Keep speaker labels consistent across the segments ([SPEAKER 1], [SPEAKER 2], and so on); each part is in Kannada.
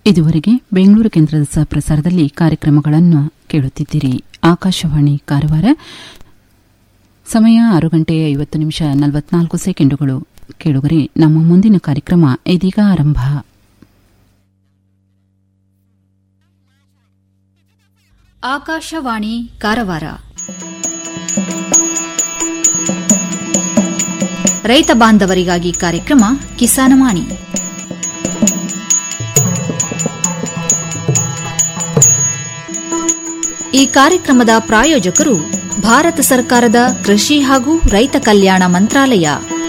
[SPEAKER 1] ಇದುವರೆಗೆ ಬೆಂಗಳೂರು ಕೇಂದ್ರದ ಸಹ ಪ್ರಸಾರದಲ್ಲಿ ಕಾರ್ಯಕ್ರಮಗಳನ್ನು ಕೇಳುತ್ತಿದ್ದೀರಿ ಆಕಾಶವಾಣಿ ಕಾರವಾರ ಸಮಯ ಆರು ಗಂಟೆ ಐವತ್ತು ನಿಮಿಷ ನಲವತ್ನಾಲ್ಕು ಸೆಕೆಂಡುಗಳು ಕೇಳುಗರೆ ನಮ್ಮ ಮುಂದಿನ ಕಾರ್ಯಕ್ರಮ ಇದೀಗ ಆರಂಭ
[SPEAKER 2] ಆಕಾಶವಾಣಿ ಕಾರವಾರ ರೈತ ಬಾಂಧವರಿಗಾಗಿ ಕಾರ್ಯಕ್ರಮ ಕಿಸಾನವಾಣಿ ಈ ಕಾರ್ಯಕ್ರಮದ ಪ್ರಾಯೋಜಕರು ಭಾರತ ಸರ್ಕಾರದ ಕೃಷಿ ಹಾಗೂ ರೈತ ಕಲ್ಯಾಣ ಮಂತ್ರಾಲಯ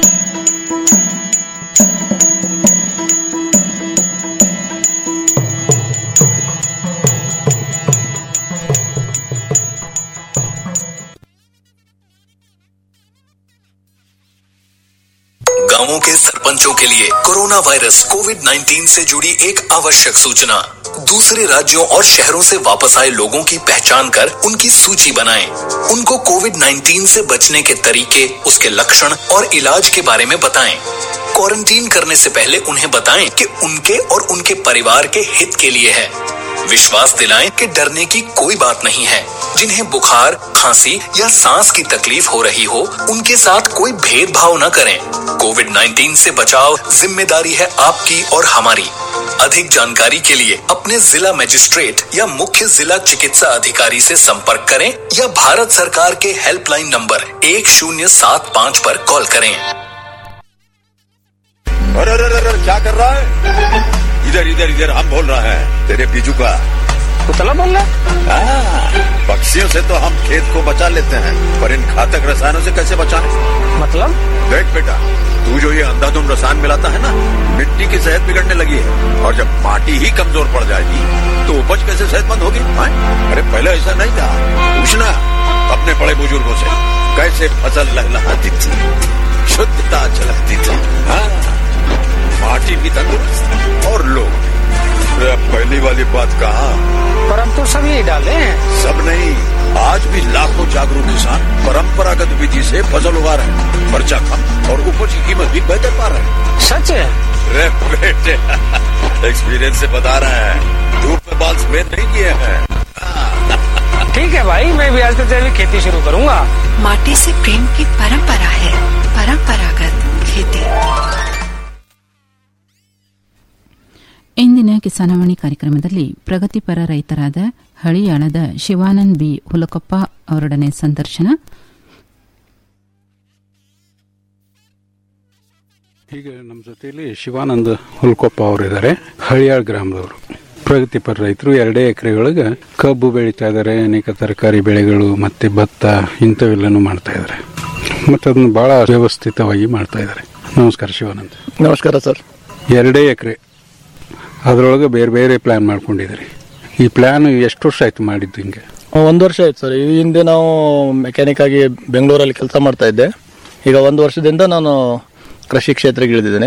[SPEAKER 3] गांवों के सरपंचों के लिए कोरोना वायरस कोविड 19 से जुड़ी एक आवश्यक सूचना दूसरे राज्यों और शहरों से वापस आए लोगों की पहचान कर उनकी सूची बनाएं। उनको कोविड 19 से बचने के तरीके उसके लक्षण और इलाज के बारे में बताएं। क्वारंटीन करने से पहले उन्हें बताएं कि उनके और उनके परिवार के हित के लिए है विश्वास दिलाएं कि डरने की कोई बात नहीं है जिन्हें बुखार खांसी या सांस की तकलीफ हो रही हो उनके साथ कोई भेदभाव न करें कोविड 19 से बचाव जिम्मेदारी है आपकी और हमारी अधिक जानकारी के लिए अपने जिला मजिस्ट्रेट या मुख्य जिला चिकित्सा अधिकारी से संपर्क करें या भारत सरकार के हेल्पलाइन नंबर एक शून्य सात पाँच पर कॉल करें
[SPEAKER 4] अरे अरे अरे अरे, क्या कर रहा है इधर इधर इधर हम बोल रहे हैं तेरे बीजू का
[SPEAKER 5] पुतला बोल रहा
[SPEAKER 4] हाँ, पक्षियों से तो हम खेत को बचा लेते हैं पर इन घातक रसायनों से कैसे बचाएं?
[SPEAKER 5] मतलब
[SPEAKER 4] देख बेटा तू जो ये अंधाधुंध रसायन मिलाता है ना मिट्टी की सेहत बिगड़ने लगी है और जब माटी ही कमजोर पड़ जाएगी तो उपज कैसे सेहतमंद होगी हाँ? अरे पहले ऐसा नहीं था पूछना अपने बड़े बुजुर्गों से कैसे फसल लहलहाती थी शुद्धता झलकती थी हाँ माटी भी तंदुरुस्त और लोग भी। अरे अब पहली वाली बात कहा
[SPEAKER 5] पर हम तो सब यही डाले हैं
[SPEAKER 4] सब नहीं आज भी लाखों जागरूक किसान परंपरागत विधि से फसल उगा रहे हैं खर्चा कम और उपज की कीमत भी बेहतर पा रहे हैं
[SPEAKER 5] सच है
[SPEAKER 4] रे बेटे एक्सपीरियंस से बता रहे हैं धूप में बाल सफेद नहीं किए हैं
[SPEAKER 5] ठीक है भाई मैं भी आज से तेरी खेती शुरू करूंगा
[SPEAKER 6] माटी से प्रेम की परंपरा है परंपरागत खेती
[SPEAKER 1] ಇಂದಿನ ಕಿಸಾನವಾಣಿ ಕಾರ್ಯಕ್ರಮದಲ್ಲಿ ಪ್ರಗತಿಪರ ರೈತರಾದ ಹಳಿಯಾಳದ ಶಿವಾನಂದ್ ಬಿ ಹುಲಕೊಪ್ಪ ಅವರೊಡನೆ ಸಂದರ್ಶನ
[SPEAKER 7] ಈಗ ನಮ್ಮ ಜೊತೆಯಲ್ಲಿ ಶಿವಾನಂದ ಹುಲ್ಕೊಪ್ಪ ಅವರಿದ್ದಾರೆ ಹಳಿಯಾಳ್ ಗ್ರಾಮದವರು ಪ್ರಗತಿಪರ ರೈತರು ಎರಡೇ ಎಕರೆಗಳಿಗೆ ಕಬ್ಬು ಬೆಳೀತಾ ಇದ್ದಾರೆ ಅನೇಕ ತರಕಾರಿ ಬೆಳೆಗಳು ಮತ್ತೆ ಭತ್ತ ಇಂಥವೆಲ್ಲನೂ ಮಾಡ್ತಾ ಇದ್ದಾರೆ ಮತ್ತೆ ಅದನ್ನ ಬಹಳ ವ್ಯವಸ್ಥಿತವಾಗಿ ಮಾಡ್ತಾ ಇದ್ದಾರೆ ನಮಸ್ಕಾರ ಶಿವಾನಂದ್
[SPEAKER 8] ನಮಸ್ಕಾರ ಸರ್
[SPEAKER 7] ಎರಡೇ ಎಕರೆ ಅದರೊಳಗೆ ಬೇರೆ ಬೇರೆ ಪ್ಲಾನ್ ಮಾಡ್ಕೊಂಡಿದ್ದಾರೆ ಈ ಪ್ಲಾನ್ ಎಷ್ಟು ವರ್ಷ ಆಯ್ತು ಮಾಡಿದ್ದು ಹಿಂಗೆ
[SPEAKER 8] ಒಂದು ವರ್ಷ ಆಯ್ತು ಸರ್ ಈ ಹಿಂದೆ ನಾವು ಮೆಕ್ಯಾನಿಕ್ ಆಗಿ ಬೆಂಗಳೂರಲ್ಲಿ ಕೆಲಸ ಮಾಡ್ತಾ ಇದ್ದೆ ಈಗ ಒಂದು ವರ್ಷದಿಂದ ನಾನು ಕೃಷಿ ಕ್ಷೇತ್ರಕ್ಕೆ ಇಳಿದಿದ್ದೇನೆ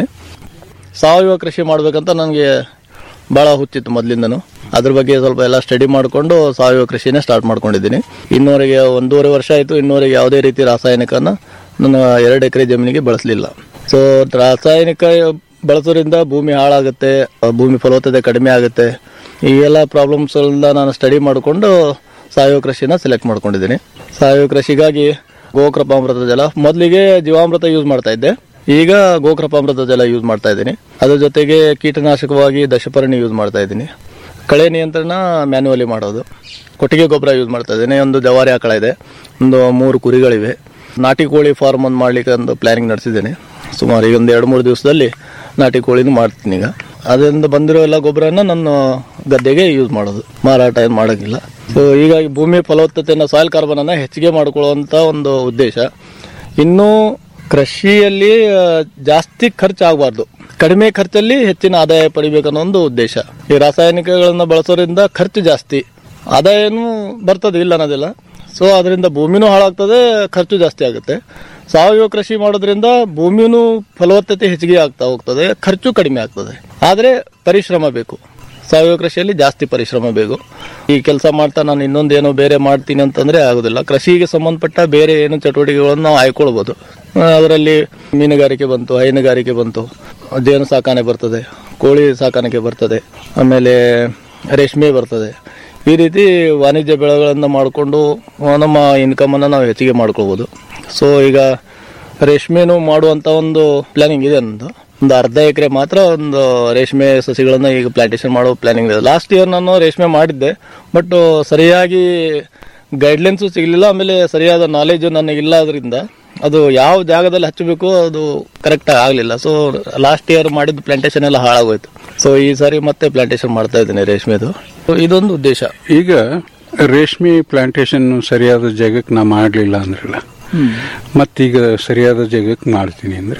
[SPEAKER 8] ಸಾವಯವ ಕೃಷಿ ಮಾಡಬೇಕಂತ ನನಗೆ ಭಾಳ ಹುಚ್ಚಿತ್ತು ಮೊದಲಿಂದನು ಅದ್ರ ಬಗ್ಗೆ ಸ್ವಲ್ಪ ಎಲ್ಲ ಸ್ಟಡಿ ಮಾಡಿಕೊಂಡು ಸಾವಯವ ಕೃಷಿನೇ ಸ್ಟಾರ್ಟ್ ಮಾಡ್ಕೊಂಡಿದ್ದೀನಿ ಇನ್ನೂವರೆಗೆ ಒಂದೂವರೆ ವರ್ಷ ಆಯಿತು ಇನ್ನೂವರೆಗೆ ಯಾವುದೇ ರೀತಿ ರಾಸಾಯನಿಕನ ನನ್ನ ಎರಡು ಎಕರೆ ಜಮೀನಿಗೆ ಬಳಸಲಿಲ್ಲ ಸೊ ರಾಸಾಯನಿಕ ಬಳಸೋದ್ರಿಂದ ಭೂಮಿ ಹಾಳಾಗುತ್ತೆ ಆ, ಭೂಮಿ ಫಲವತ್ತತೆ ಕಡಿಮೆ ಆಗುತ್ತೆ ಈ ಎಲ್ಲ ಪ್ರಾಬ್ಲಮ್ಸ್ಗಳಿಂದ ನಾನು ಸ್ಟಡಿ ಮಾಡಿಕೊಂಡು ಸಾವಯವ ಕೃಷಿನ ಸೆಲೆಕ್ಟ್ ಮಾಡ್ಕೊಂಡಿದ್ದೀನಿ ಸಾವಯವ ಕೃಷಿಗಾಗಿ ಗೋಕೃಪಾಮೃತ ಜಲ ಮೊದಲಿಗೆ ಜೀವಾಮೃತ ಯೂಸ್ ಮಾಡ್ತಾ ಇದ್ದೆ ಈಗ ಗೋಕೃಪಾಮೃತ ಜಲ ಯೂಸ್ ಮಾಡ್ತಾ ಇದ್ದೀನಿ ಅದ್ರ ಜೊತೆಗೆ ಕೀಟನಾಶಕವಾಗಿ ದಶಪರ್ಣಿ ಯೂಸ್ ಮಾಡ್ತಾ ಇದ್ದೀನಿ ಕಳೆ ನಿಯಂತ್ರಣ ಮ್ಯಾನ್ಯುವಲಿ ಮಾಡೋದು ಕೊಟ್ಟಿಗೆ ಗೊಬ್ಬರ ಯೂಸ್ ಮಾಡ್ತಾ ಇದ್ದೀನಿ ಒಂದು ಜವಾರಿ ಆಕಳ ಇದೆ ಒಂದು ಮೂರು ಕುರಿಗಳಿವೆ ನಾಟಿ ಕೋಳಿ ಫಾರ್ಮ್ ಒಂದು ಮಾಡ್ಲಿಕ್ಕೆ ಒಂದು ಪ್ಲಾನಿಂಗ್ ನಡೆಸಿದ್ದೀನಿ ಸುಮಾರು ಈಗ ಒಂದು ಎರಡು ಮೂರು ದಿವಸದಲ್ಲಿ ನಾಟಿ ಕೋಳಿನೂ ಮಾಡ್ತೀನಿ ಈಗ ಅದರಿಂದ ಬಂದಿರೋ ಎಲ್ಲ ಗೊಬ್ಬರನ ನನ್ನ ಗದ್ದೆಗೆ ಯೂಸ್ ಮಾಡೋದು ಮಾರಾಟ ಏನು ಮಾಡೋಂಗಿಲ್ಲ ಸೊ ಹೀಗಾಗಿ ಭೂಮಿ ಫಲವತ್ತತೆಯನ್ನು ಸಾಯಿಲ್ ಕಾರ್ಬನ್ ಅನ್ನ ಹೆಚ್ಚಿಗೆ ಮಾಡ್ಕೊಳ್ಳುವಂತ ಒಂದು ಉದ್ದೇಶ ಇನ್ನು ಕೃಷಿಯಲ್ಲಿ ಆ, ಜಾಸ್ತಿ ಖರ್ಚು ಆಗಬಾರ್ದು ಕಡಿಮೆ ಖರ್ಚಲ್ಲಿ ಹೆಚ್ಚಿನ ಆದಾಯ ಪಡಿಬೇಕನ್ನೋ ಒಂದು ಉದ್ದೇಶ ಈ ರಾಸಾಯನಿಕಗಳನ್ನ ಬಳಸೋದ್ರಿಂದ ಖರ್ಚು ಜಾಸ್ತಿ ಆದಾಯನೂ ಬರ್ತದೆ ಇಲ್ಲ ಅನ್ನೋದಿಲ್ಲ ಸೊ ಅದರಿಂದ ಭೂಮಿನೂ ಹಾಳಾಗ್ತದೆ ಖರ್ಚು ಜಾಸ್ತಿ ಆಗುತ್ತೆ ಸಾವಯವ ಕೃಷಿ ಮಾಡೋದ್ರಿಂದ ಭೂಮಿನೂ ಫಲವತ್ತತೆ ಹೆಚ್ಚಿಗೆ ಆಗ್ತಾ ಹೋಗ್ತದೆ ಖರ್ಚು ಕಡಿಮೆ ಆಗ್ತದೆ ಆದರೆ ಪರಿಶ್ರಮ ಬೇಕು ಸಾವಯವ ಕೃಷಿಯಲ್ಲಿ ಜಾಸ್ತಿ ಪರಿಶ್ರಮ ಬೇಕು ಈ ಕೆಲಸ ಮಾಡ್ತಾ ನಾನು ಇನ್ನೊಂದೇನೋ ಬೇರೆ ಮಾಡ್ತೀನಿ ಅಂತಂದ್ರೆ ಆಗೋದಿಲ್ಲ ಕೃಷಿಗೆ ಸಂಬಂಧಪಟ್ಟ ಬೇರೆ ಏನು ಚಟುವಟಿಕೆಗಳನ್ನು ನಾವು ಆಯ್ಕೊಳ್ಬೋದು ಆ, ಅದರಲ್ಲಿ ಮೀನುಗಾರಿಕೆ ಬಂತು ಹೈನುಗಾರಿಕೆ ಬಂತು ಜೇನು ಸಾಕಾಣೆ ಬರ್ತದೆ ಕೋಳಿ ಸಾಕಾಣಿಕೆ ಬರ್ತದೆ ಆಮೇಲೆ ರೇಷ್ಮೆ ಬರ್ತದೆ ಈ ರೀತಿ ವಾಣಿಜ್ಯ ಬೆಳೆಗಳನ್ನು ಮಾಡಿಕೊಂಡು ನಮ್ಮ ಇನ್ಕಮನ್ನು ನಾವು ಹೆಚ್ಚಿಗೆ ಮಾಡ್ಕೊಳ್ಬೋದು ಸೊ ಈಗ ರೇಷ್ಮೆನೂ ಮಾಡುವಂಥ ಒಂದು ಪ್ಲಾನಿಂಗ್ ಇದೆ ನಂದು ಒಂದು ಅರ್ಧ ಎಕರೆ ಮಾತ್ರ ಒಂದು ರೇಷ್ಮೆ ಸಸಿಗಳನ್ನು ಈಗ ಪ್ಲಾಂಟೇಶನ್ ಮಾಡೋ ಪ್ಲಾನಿಂಗ್ ಇದೆ ಲಾಸ್ಟ್ ಇಯರ್ ನಾನು ರೇಷ್ಮೆ ಮಾಡಿದ್ದೆ ಬಟ್ ಸರಿಯಾಗಿ ಗೈಡ್ಲೈನ್ಸು ಸಿಗಲಿಲ್ಲ ಆಮೇಲೆ ಸರಿಯಾದ ನಾಲೆಜ್ ನನಗೆ ಇಲ್ಲದ್ರಿಂದ ಅದು ಯಾವ ಜಾಗದಲ್ಲಿ ಹಚ್ಚಬೇಕು ಅದು ಕರೆಕ್ಟ್ ಆಗಲಿಲ್ಲ ಸೊ ಲಾಸ್ಟ್ ಇಯರ್ ಮಾಡಿದ ಪ್ಲಾಂಟೇಶನ್ ಎಲ್ಲ ಹಾಳಾಗೋಯ್ತು ಸೊ ಈ ಸಾರಿ ಮತ್ತೆ ಪ್ಲಾಂಟೇಶನ್ ಮಾಡ್ತಾ ಇದ್ದೀನಿ ರೇಷ್ಮೆದು So ಇದೊಂದು ಉದ್ದೇಶ
[SPEAKER 7] ಈಗ ರೇಷ್ಮೆ ಪ್ಲಾಂಟೇಶನ್ ಸರಿಯಾದ ಜಾಗಕ್ಕೆ ನಾ ಮಾಡಲಿಲ್ಲ ಅಂದ್ರಲ್ಲ ಮತ್ತೀಗ ಸರಿಯಾದ ಜಾಗಕ್ಕೆ ಮಾಡ್ತೀನಿ ಅಂದ್ರೆ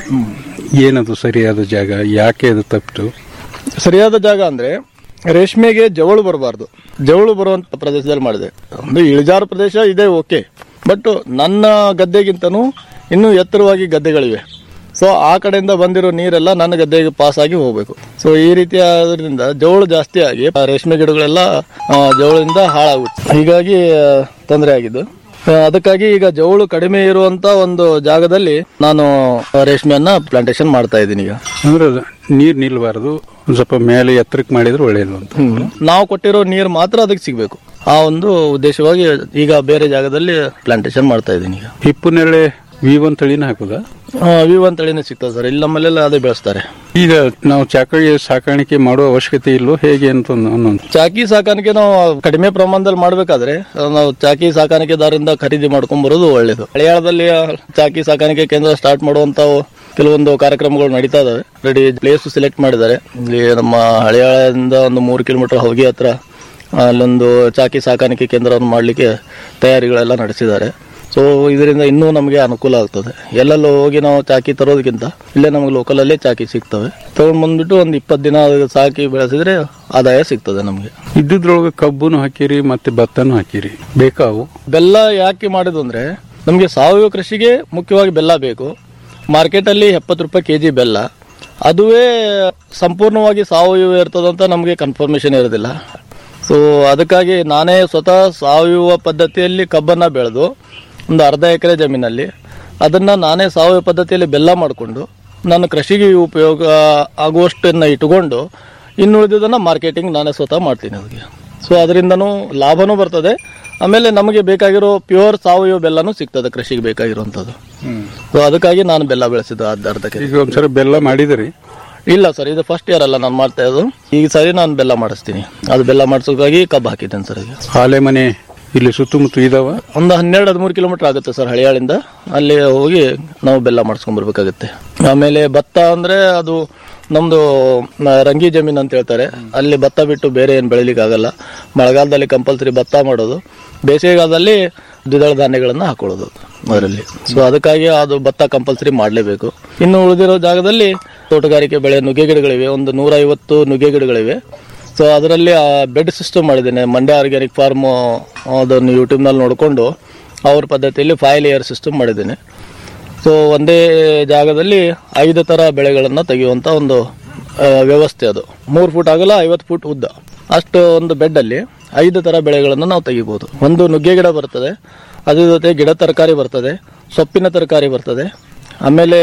[SPEAKER 7] ಏನದು ಸರಿಯಾದ ಜಾಗ ಯಾಕೆ ಅದು ತಪ್ಪಿತು
[SPEAKER 8] ಸರಿಯಾದ ಜಾಗ ಅಂದ್ರೆ ರೇಷ್ಮೆಗೆ ಜವಳು ಬರಬಾರ್ದು ಜವಳು ಬರುವಂತ ಪ್ರದೇಶದಲ್ಲಿ ಮಾಡಿದೆ ಒಂದು ಇಳಿಜಾರು ಪ್ರದೇಶ ಇದೆ ಓಕೆ ಬಟ್ ನನ್ನ ಗದ್ದೆಗಿಂತನೂ ಇನ್ನೂ ಎತ್ತರವಾಗಿ ಗದ್ದೆಗಳಿವೆ ಸೊ ಆ ಕಡೆಯಿಂದ ಬಂದಿರೋ ನೀರೆಲ್ಲ ನನ್ನ ಗದ್ದೆಗೆ ಪಾಸ್ ಆಗಿ ಹೋಗಬೇಕು ಸೊ ಈ ರೀತಿ ಆದ್ರಿಂದ ಜವಳು ಜಾಸ್ತಿ ಆಗಿ ಆ ರೇಷ್ಮೆ ಗಿಡಗಳೆಲ್ಲ ಆ, ಜವಳಿಂದ ಹಾಳಾಗುತ್ತೆ ಹೀಗಾಗಿ ತೊಂದರೆ ಆಗಿದ್ದು ಆ, ಅದಕ್ಕಾಗಿ ಈಗ ಜವಳು ಕಡಿಮೆ ಇರುವಂತ ಒಂದು ಜಾಗದಲ್ಲಿ ನಾನು ರೇಷ್ಮೆಯನ್ನ ಪ್ಲಾಂಟೇಶನ್ ಮಾಡ್ತಾ ಇದ್ದೀನಿ ಈಗ
[SPEAKER 7] ಅಂದ್ರೆ ಅದು ನೀರ್ ನಿಲ್ಬಾರ್ದು ಒಂದ್ ಸ್ವಲ್ಪ ಮೇಲೆ ಎತ್ತರಕ್ಕೆ ಮಾಡಿದ್ರೆ ಒಳ್ಳೇದು ಅಂತ
[SPEAKER 8] ನಾವು ಕೊಟ್ಟಿರೋ ನೀರು ಮಾತ್ರ ಅದಕ್ಕೆ ಸಿಗಬೇಕು ಆ ಒಂದು ಉದ್ದೇಶವಾಗಿ ಈಗ ಬೇರೆ ಜಾಗದಲ್ಲಿ ಪ್ಲಾಂಟೇಶನ್ ಮಾಡ್ತಾ ಇದ್ದೀನಿ ಈಗ
[SPEAKER 7] ಹಿಪ್ಪುನೆರಳೆ ವಿ ಒನ್ ತಳಿನ ಹಾಕುದಾ
[SPEAKER 8] ವಿ ಒನ್ ತಳಿನೇ ಸಿಗ್ತದೆ ಸರ್ ಇಲ್ಲಿ ನಮ್ಮಲ್ಲೆಲ್ಲ ಅದೇ ಬೆಳೆಸ್ತಾರೆ
[SPEAKER 7] ಈಗ ನಾವು ಚಾಕಳಿ ಸಾಕಾಣಿಕೆ ಮಾಡುವ ಅವಶ್ಯಕತೆ ಇಲ್ಲೋ ಹೇಗೆ ಅಂತ ಒಂದು- ಅನ್ನೊಂದು
[SPEAKER 8] ಚಾಕಿ ಸಾಕಾಣಿಕೆ ನಾವು ಕಡಿಮೆ ಪ್ರಮಾಣದಲ್ಲಿ ಮಾಡಬೇಕಾದ್ರೆ ನಾವು ಚಾಕಿ ಸಾಕಾಣಿಕೆದಾರರಿಂದ ಖರೀದಿ ಮಾಡ್ಕೊಂಡ್ ಬರೋದು ಒಳ್ಳೇದು ಹಳೆಯಾಳದಲ್ಲಿ ಚಾಕಿ ಸಾಕಾಣಿಕೆ ಕೇಂದ್ರ ಸ್ಟಾರ್ಟ್ ಮಾಡುವಂತ ಕೆಲವೊಂದು ಕಾರ್ಯಕ್ರಮಗಳು ನಡೀತಾ ಇದಾವೆ ರೆಡಿ ಪ್ಲೇಸ್ ಸೆಲೆಕ್ಟ್ ಮಾಡಿದ್ದಾರೆ ಇಲ್ಲಿ ನಮ್ಮ ಹಳೆಯಾಳದಿಂದ ಒಂದು ಮೂರು ಕಿಲೋಮೀಟರ್ ಹೊಗೆ ಹತ್ರ ಅಲ್ಲೊಂದು ಚಾಕಿ ಸಾಕಾಣಿಕೆ ಕೇಂದ್ರವನ್ನು ಮಾಡಲಿಕ್ಕೆ ತಯಾರಿಗಳೆಲ್ಲ ನಡೆಸಿದ್ದಾರೆ ಸೊ ಇದರಿಂದ ಇನ್ನೂ ನಮಗೆ ಅನುಕೂಲ ಆಗ್ತದೆ ಎಲ್ಲೆಲ್ಲ ಹೋಗಿ ನಾವು ಚಾಕಿ ತರೋದಕ್ಕಿಂತ ಇಲ್ಲೇ ನಮಗೆ ಲೋಕಲಲ್ಲೇ ಚಾಕಿ ಸಿಗ್ತವೆ ತಗೊಂಡ್ ಬಂದ್ಬಿಟ್ಟು ಒಂದು ಇಪ್ಪತ್ತು ದಿನ ಅದು ಸಾಕಿ ಬೆಳೆಸಿದ್ರೆ ಆದಾಯ ಸಿಗ್ತದೆ ನಮಗೆ
[SPEAKER 7] ಇದ್ದಿದ್ರೊಳಗೆ ಕಬ್ಬುನು ಹಾಕಿರಿ ಮತ್ತೆ ಭತ್ತನೂ ಹಾಕಿರಿ ಬೇಕಾವು
[SPEAKER 8] ಬೆಲ್ಲ ಯಾಕೆ ಮಾಡಿದ್ದು ಅಂದ್ರೆ ನಮಗೆ ಸಾವಯವ ಕೃಷಿಗೆ ಮುಖ್ಯವಾಗಿ ಬೆಲ್ಲ ಬೇಕು ಮಾರ್ಕೆಟಲ್ಲಿ ಎಪ್ಪತ್ತು ರೂಪಾಯಿ ಕೆ ಜಿ ಬೆಲ್ಲ ಅದುವೇ ಸಂಪೂರ್ಣವಾಗಿ ಸಾವಯವ ಇರ್ತದಂತ ನಮಗೆ ಕನ್ಫರ್ಮೇಶನ್ ಇರೋದಿಲ್ಲ ಸೊ ಅದಕ್ಕಾಗಿ ನಾನೇ ಸ್ವತಃ ಸಾವಯವ ಪದ್ಧತಿಯಲ್ಲಿ ಕಬ್ಬನ್ನ ಬೆಳೆದು ಒಂದು ಅರ್ಧ ಎಕರೆ ಜಮೀನಲ್ಲಿ ಅದನ್ನ ನಾನೇ ಸಾವಯವ ಪದ್ಧತಿಯಲ್ಲಿ ಬೆಲ್ಲ ಮಾಡಿಕೊಂಡು ನಾನು ಕೃಷಿಗೆ ಉಪಯೋಗ ಆಗುವಷ್ಟನ್ನ ಇಟ್ಟುಕೊಂಡು ಇನ್ನು ಉಳಿದಿದ್ದನ್ನ ಮಾರ್ಕೆಟಿಂಗ್ ನಾನೇ ಸ್ವತಃ ಮಾಡ್ತೀನಿ ಅದಕ್ಕೆ ಸೊ ಅದರಿಂದನೂ ಲಾಭನೂ ಬರ್ತದೆ ಆಮೇಲೆ ನಮಗೆ ಬೇಕಾಗಿರೋ ಪ್ಯೂರ್ ಸಾವಯವ ಬೆಲ್ಲನೂ ಸಿಗ್ತದೆ ಕೃಷಿಗೆ ಬೇಕಾಗಿರುವಂಥದ್ದು ಸೊ ಅದಕ್ಕಾಗಿ ನಾನು ಬೆಲ್ಲ ಬೆಳೆಸಿದ್ದು ಅರ್ಧ ಅರ್ಧಕ್ಕೆ
[SPEAKER 7] ಈಗ ಒಂದ್ಸರಿ ಬೆಲ್ಲ ಮಾಡಿದಿರಿ
[SPEAKER 8] ಇಲ್ಲ ಸರ್ ಇದು ಫಸ್ಟ್ ಇಯರ್ ಅಲ್ಲ ನಾನು ಮಾಡ್ತಾ ಇರೋದು ಈಗ ಸರಿ ನಾನು ಬೆಲ್ಲ ಮಾಡಿಸ್ತೀನಿ ಅದು ಬೆಲ್ಲ ಮಾಡಿಸೋಕ್ಕಾಗಿ ಕಬ್ಬು ಹಾಕಿದ್ದೇನೆ ಸರ್ ಈಗ
[SPEAKER 7] ಆಲೆ ಮನೆ ಇಲ್ಲಿ ಸುತ್ತಮುತ್ತ ಇದಾವ
[SPEAKER 8] ಒಂದು ಹನ್ನೆರಡು ಹದಿಮೂರು ಕಿಲೋಮೀಟರ್ ಆಗುತ್ತೆ ಸರ್ ಹಳಿಯಾಳಿಂದ ಅಲ್ಲಿ ಹೋಗಿ ನಾವು ಬೆಲ್ಲ ಮಾಡಿಸ್ಕೊಂಡ್ ಬರ್ಬೇಕಾಗುತ್ತೆ ಆಮೇಲೆ ಭತ್ತ ಅಂದ್ರೆ ಅದು ನಮ್ದು ನ- ರಂಗಿ ಜಮೀನ್ ಅಂತ ಹೇಳ್ತಾರೆ ಅಲ್ಲಿ ಭತ್ತ ಬಿಟ್ಟು ಬೇರೆ ಏನು ಬೆಳಿಲಿಕ್ಕೆ ಆಗಲ್ಲ ಮಳೆಗಾಲದಲ್ಲಿ ಕಂಪಲ್ಸರಿ ಭತ್ತ ಮಾಡೋದು ಬೇಸಿಗೆಗಾಲದಲ್ಲಿ ದ್ವಿದಳ ಧಾನ್ಯಗಳನ್ನ ಹಾಕೊಳ್ಳೋದು ಅದರಲ್ಲಿ ಸೊ ಅದಕ್ಕಾಗಿ ಅದು ಭತ್ತ ಕಂಪಲ್ಸರಿ ಮಾಡಲೇಬೇಕು ಇನ್ನು ಉಳಿದಿರೋ ಜಾಗದಲ್ಲಿ ತೋಟಗಾರಿಕೆ ಬೆಳೆ ನುಗ್ಗೆ ಗಿಡಗಳಿವೆ ಒಂದು ನೂರ ಐವತ್ತು ನುಗ್ಗೆ ಗಿಡಗಳಿವೆ ಸೊ ಅದರಲ್ಲಿ ಬೆಡ್ ಸಿಸ್ಟಮ್ ಮಾಡಿದ್ದೇನೆ ಮಂಡ್ಯ ಆರ್ಗ್ಯಾನಿಕ್ ಫಾರ್ಮ್ ಅದನ್ನು ಯೂಟ್ಯೂಬ್ನಲ್ಲಿ ನೋಡಿಕೊಂಡು ಅವ್ರ ಪದ್ಧತಿಯಲ್ಲಿ ಫೈವ್ ಲೇಯರ್ ಸಿಸ್ಟಮ್ ಮಾಡಿದ್ದೇನೆ ಸೊ ಒಂದೇ ಜಾಗದಲ್ಲಿ ಐದು ಥರ ಬೆಳೆಗಳನ್ನು ತೆಗೆಯುವಂಥ ಒಂದು ಆ, ವ್ಯವಸ್ಥೆ ಅದು ಮೂರು ಫುಟ್ ಆಗಲ್ಲ ಐವತ್ತು ಫುಟ್ ಉದ್ದ ಅಷ್ಟು ಒಂದು ಬೆಡ್ಡಲ್ಲಿ ಐದು ಥರ ಬೆಳೆಗಳನ್ನು ನಾವು ತೆಗಿಬೋದು ಒಂದು ನುಗ್ಗೆ ಗಿಡ ಬರ್ತದೆ ಅದ್ರ ಜೊತೆ ಗಿಡ ತರಕಾರಿ ಬರ್ತದೆ ಸೊಪ್ಪಿನ ತರಕಾರಿ ಬರ್ತದೆ ಆಮೇಲೆ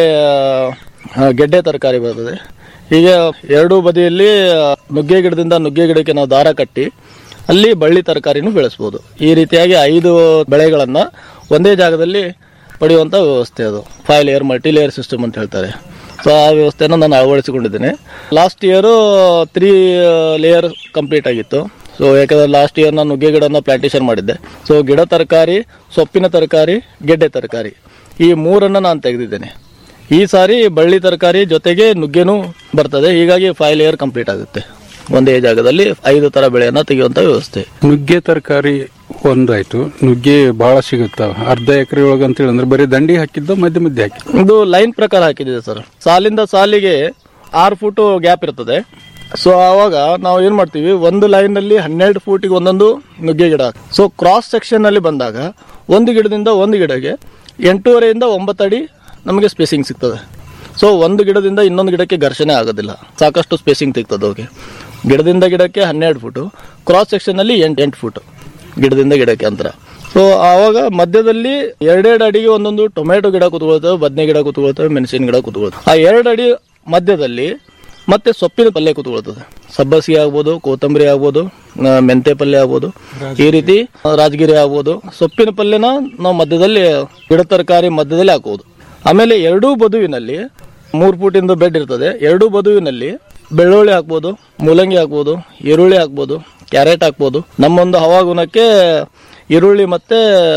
[SPEAKER 8] ಆ, ಗೆಡ್ಡೆ ತರಕಾರಿ ಬರ್ತದೆ ಹೀಗೆ ಎರಡೂ ಬದಿಯಲ್ಲಿ ಆ, ನುಗ್ಗೆ ಗಿಡದಿಂದ ನುಗ್ಗೆ ಗಿಡಕ್ಕೆ ನಾವು ದಾರ ಕಟ್ಟಿ ಅಲ್ಲಿ ಬಳ್ಳಿ ತರಕಾರಿನೂ ಬೆಳೆಸ್ಬೋದು ಈ ರೀತಿಯಾಗಿ ಐದು ಬೆಳೆಗಳನ್ನ ಒಂದೇ ಜಾಗದಲ್ಲಿ ಪಡೆಯುವಂಥ ವ್ಯವಸ್ಥೆ ಅದು five layer multi layer system ಅಂತ ಹೇಳ್ತಾರೆ ಸೊ ಆ ವ್ಯವಸ್ಥೆನ ನಾನು ಅಳವಡಿಸಿಕೊಂಡಿದ್ದೇನೆ last year three layer complete ಆಗಿತ್ತು ಸೊ ಯಾಕಂದ್ರೆ ಲಾಸ್ಟ್ ಇಯರ್ ನಾನು ನುಗ್ಗೆ ಗಿಡನ ಪ್ಲಾಂಟೇಶನ್ ಮಾಡಿದ್ದೆ ಸೊ ಗಿಡ ತರಕಾರಿ ಸೊಪ್ಪಿನ ತರಕಾರಿ ಗೆಡ್ಡೆ ತರಕಾರಿ ಈ ಮೂರನ್ನ ನಾನು ತೆಗೆದಿದ್ದೇನೆ ಈ ಸಾರಿ ಬಳ್ಳಿ ತರಕಾರಿ ಜೊತೆಗೆ ನುಗ್ಗೆನೂ ಬರ್ತದೆ ಹೀಗಾಗಿ ಫೈವ್ ಲೇಯರ್ ಕಂಪ್ಲೀಟ್ ಆಗುತ್ತೆ ಒಂದೇ ಜಾಗದಲ್ಲಿ ಐದು ತರ ಬೆಳೆಯನ್ನ ತೆಗೆಯುವಂತ ವ್ಯವಸ್ಥೆ
[SPEAKER 7] ನುಗ್ಗೆ ತರಕಾರಿ ಒಂದಾಯ್ತು ನುಗ್ಗೆ ಬಹಳ ಸಿಗುತ್ತಾವ ಅರ್ಧ ಎಕರೆ ಒಳಗೆ ಅಂತ ಅಂದ್ರೆ ಬರೀ ದಂಡಿ ಹಾಕಿದ್ದು ಮಧ್ಯ ಮಧ್ಯೆ ಹಾಕಿದ್ದು
[SPEAKER 8] ಇದು ಲೈನ್ ಪ್ರಕಾರ ಹಾಕಿದೆ ಸರ್ ಸಾಲಿಂದ ಸಾಲಿಗೆ ಆರು ಫೂಟ್ ಗ್ಯಾಪ್ ಇರ್ತದೆ ಸೊ ಆವಾಗ ನಾವು ಏನ್ ಮಾಡ್ತೀವಿ ಒಂದು ಲೈನ್ ಅಲ್ಲಿ ಹನ್ನೆರಡು ಫೂಟಿಗೆ ಒಂದೊಂದು ನುಗ್ಗೆ ಗಿಡ ಸೊ ಕ್ರಾಸ್ ಸೆಕ್ಷನ್ ಅಲ್ಲಿ ಬಂದಾಗ ಒಂದು ಗಿಡದಿಂದ ಒಂದು ಗಿಡಕ್ಕೆ ಎಂಟೂವರೆಯಿಂದ ಒಂಬತ್ತು ಅಡಿ ನಮಗೆ ಸ್ಪೇಸಿಂಗ್ ಸಿಗ್ತದೆ ಸೊ ಒಂದು ಗಿಡದಿಂದ ಇನ್ನೊಂದು ಗಿಡಕ್ಕೆ ಘರ್ಷಣೆ ಆಗೋದಿಲ್ಲ ಸಾಕಷ್ಟು ಸ್ಪೇಸಿಂಗ್ ತೆಗ್ತದೆ ಹೋಗಿ ಗಿಡದಿಂದ ಗಿಡಕ್ಕೆ ಹನ್ನೆರಡು ಫುಟು ಕ್ರಾಸ್ ಸೆಕ್ಷನ್ ಅಲ್ಲಿ ಎಂಟು ಎಂಟು ಫುಟ್ ಗಿಡದಿಂದ ಗಿಡಕ್ಕೆ ಅಂತರ ಸೊ ಸೊ ಆವಾಗ ಮಧ್ಯದಲ್ಲಿ ಎರಡೆರಡು ಅಡಿಗೆ ಒಂದೊಂದು ಟೊಮೆಟೊ ಗಿಡ ಕೂತ್ಕೊಳ್ತವೆ ಬದನೆ ಗಿಡ ಕೂತ್ಕೊಳ್ತವೆ ಮೆಣಸಿನ ಗಿಡ ಕೂತ್ಕೊಳ್ತವೆ ಆ ಎರಡು ಅಡಿ ಮಧ್ಯದಲ್ಲಿ ಮತ್ತೆ ಸೊಪ್ಪಿನ ಪಲ್ಯ ಕೂತ್ಕೊಳ್ತದೆ ಸಬ್ಬಸಿಗೆ ಆಗ್ಬೋದು ಕೊತ್ತಂಬರಿ ಆಗ್ಬೋದು ಆ, ಮೆಂತೆ ಪಲ್ಯ ಆಗ್ಬೋದು ಈ ರೀತಿ ಆ, ರಾಜಗಿರಿ ಆಗ್ಬೋದು ಸೊಪ್ಪಿನ ಪಲ್ಯನ ನಾವು ಮಧ್ಯದಲ್ಲಿ ಗಿಡ ತರಕಾರಿ ಮಧ್ಯದಲ್ಲಿ ಹಾಕೋದು ಆಮೇಲೆ ಎರಡೂ ಬದುವಿನಲ್ಲಿ ಮೂರು ಫೂಟಿಂದ ಬೆಡ್ ಇರ್ತದೆ ಎರಡೂ ಬದುವಿನಲ್ಲಿ ಬೆಳ್ಳುಳ್ಳಿ ಹಾಕ್ಬೋದು ಮೂಲಂಗಿ ಹಾಕ್ಬೋದು ಈರುಳ್ಳಿ ಹಾಕ್ಬೋದು ಕ್ಯಾರೆಟ್ ಹಾಕ್ಬೋದು ನಮ್ಮೊಂದು ಹವಾಗುಣಕ್ಕೆ ಈರುಳ್ಳಿ ಮತ್ತೆ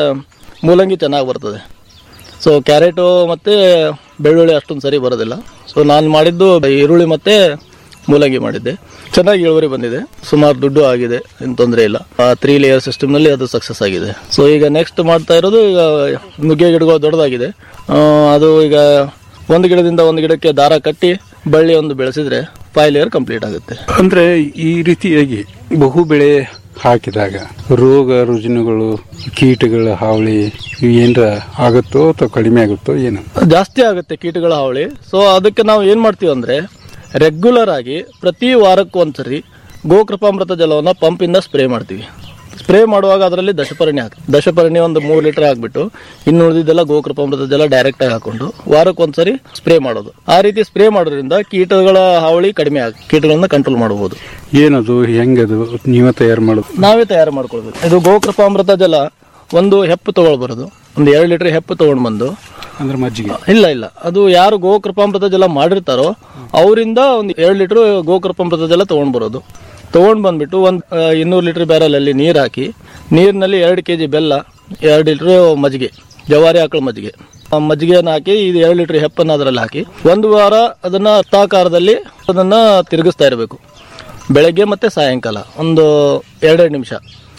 [SPEAKER 8] ಮೂಲಂಗಿ ಚೆನ್ನಾಗಿ ಬರ್ತದೆ ಸೊ ಕ್ಯಾರೆಟು ಮತ್ತೆ ಬೆಳ್ಳುಳ್ಳಿ ಅಷ್ಟೊಂದು ಸರಿ ಬರೋದಿಲ್ಲ ಸೊ ನಾನು ಮಾಡಿದ್ದು ಈರುಳ್ಳಿ ಮತ್ತೆ ಮೂಲಂಗಿ ಮಾಡಿದ್ದೆ ಚೆನ್ನಾಗಿ ಇಳುವರಿ ಬಂದಿದೆ ಸುಮಾರು ದುಡ್ಡು ಆಗಿದೆ ಏನು ತೊಂದರೆ ಇಲ್ಲ ತ್ರೀ ಲೇಯರ್ ಸಿಸ್ಟಮ್ನಲ್ಲಿ ಅದು ಸಕ್ಸಸ್ ಆಗಿದೆ ಸೊ ಈಗ ನೆಕ್ಸ್ಟ್ ಮಾಡ್ತಾ ಇರೋದು ಈಗ ನುಗ್ಗೆ ಗಿಡಗಳು ದೊಡ್ಡದಾಗಿದೆ ಆ, ಅದು ಈಗ ಒಂದು ಗಿಡದಿಂದ ಒಂದು ಗಿಡಕ್ಕೆ ದಾರ ಕಟ್ಟಿ ಬಳ್ಳಿ ಒಂದು ಬೆಳೆಸಿದ್ರೆ ಫೈವ್ ಲೇಯರ್ ಕಂಪ್ಲೀಟ್ ಆಗುತ್ತೆ
[SPEAKER 7] ಅಂದ್ರೆ ಈ ರೀತಿಯಾಗಿ ಬಹು ಬೆಳೆ ಹಾಕಿದಾಗ ರೋಗ ರುಜಿನಗಳು ಕೀಟಗಳ ಹಾವಳಿ ಇವು ಏನ್ರ ಆಗುತ್ತೋ ಅಥವಾ ಕಡಿಮೆ ಆಗುತ್ತೋ ಏನು
[SPEAKER 8] ಜಾಸ್ತಿ ಆಗುತ್ತೆ ಕೀಟಗಳ ಹಾವಳಿ ಸೊ ಅದಕ್ಕೆ ನಾವು ಏನ್ ಮಾಡ್ತೀವಿ ಅಂದ್ರೆ ರೆಗ್ಯುಲರ್ ಆಗಿ ಪ್ರತಿ ವಾರಕ್ಕೆ ಒಂದ್ಸರಿ ಗೋಕೃಪಾಮೃತ ಜಲವನ್ನ ಪಂಪಿಂದ ಸ್ಪ್ರೇ ಮಾಡ್ತೀವಿ ಸ್ಪ್ರೇ ಮಾಡುವಾಗ ಅದರಲ್ಲಿ ದಶಪರ್ಣಿ ಹಾಕಿ ದಶಪರ್ಣಿ ಒಂದು ಮೂರು ಲೀಟರ್ ಹಾಕ್ಬಿಟ್ಟು ಇನ್ನು ಉಳಿದಿದ್ದೆಲ್ಲ ಗೋಕೃಪಾಮೃತ ಜಲ ಡೈರೆಕ್ಟ್ ಆಗಿ ಹಾಕೊಂಡು ವಾರಕ್ಕೆ ಒಂದ್ಸರಿ ಸ್ಪ್ರೇ ಮಾಡೋದು ಆ ರೀತಿ ಸ್ಪ್ರೇ ಮಾಡೋದ್ರಿಂದ ಕೀಟಗಳ ಹಾವಳಿ ಕಡಿಮೆ ಆಗ ಕೀಟಗಳನ್ನ ಕಂಟ್ರೋಲ್ ಮಾಡಬಹುದು
[SPEAKER 7] ಏನದು ಹೆಂಗದು ನೀವೇ ತಯಾರು ಮಾಡೋದು
[SPEAKER 8] ನಾವೇ ತಯಾರು ಮಾಡ್ಕೊಳ್ಬೇಕು ಇದು ಗೋಕೃಪಾಮೃತ ಜಲ ಒಂದು ಹೆಪ್ಪು ತಗೊಳ್ಬರೋದು ಒಂದು ಎರಡು ಲೀಟರ್ ಹೆಪ್ಪು ತಗೊಂಡು ಬಂದು
[SPEAKER 7] ಅಂದ್ರೆ ಮಜ್ಜಿಗೆ
[SPEAKER 8] ಇಲ್ಲ ಇಲ್ಲ ಅದು ಯಾರು ಗೋಕೃಪಾಮೃತ ಜಲ ಮಾಡಿರ್ತಾರೋ ಅವರಿಂದ ಒಂದು ಎರಡು ಲೀಟರ್ ಗೋಕೃಪಾಮೃತ ಜಲ ತಗೊಂಡ್ ಬರೋದು ತಗೊಂಡ್ ಬಂದ್ಬಿಟ್ಟು ಒಂದು ಇನ್ನೂರು ಲೀಟರ್ ಬ್ಯಾರಲ್ ಅಲ್ಲಿ ನೀರು ಹಾಕಿ ನೀರಿನಲ್ಲಿ ಎರಡು ಕೆಜಿ ಬೆಲ್ಲ ಎರಡು ಲೀಟರ್ ಮಜ್ಜಿಗೆ ಜವಾರಿ ಆಕಳ ಮಜ್ಜಿಗೆ ಆ ಮಜ್ಜಿಗೆಯನ್ನು ಹಾಕಿ ಇದು ಎರಡು ಲೀಟರ್ ಹೆಪ್ಪನ್ನು ಅದರಲ್ಲಿ ಹಾಕಿ ಒಂದು ವಾರ ಅದನ್ನ ವೃತ್ತಾಕಾರದಲ್ಲಿ ಅದನ್ನ ತಿರುಗಿಸ್ತಾ ಇರಬೇಕು ಬೆಳಗ್ಗೆ ಮತ್ತೆ ಸಾಯಂಕಾಲ ಒಂದು ಎರಡೆರಡು ನಿಮಿಷ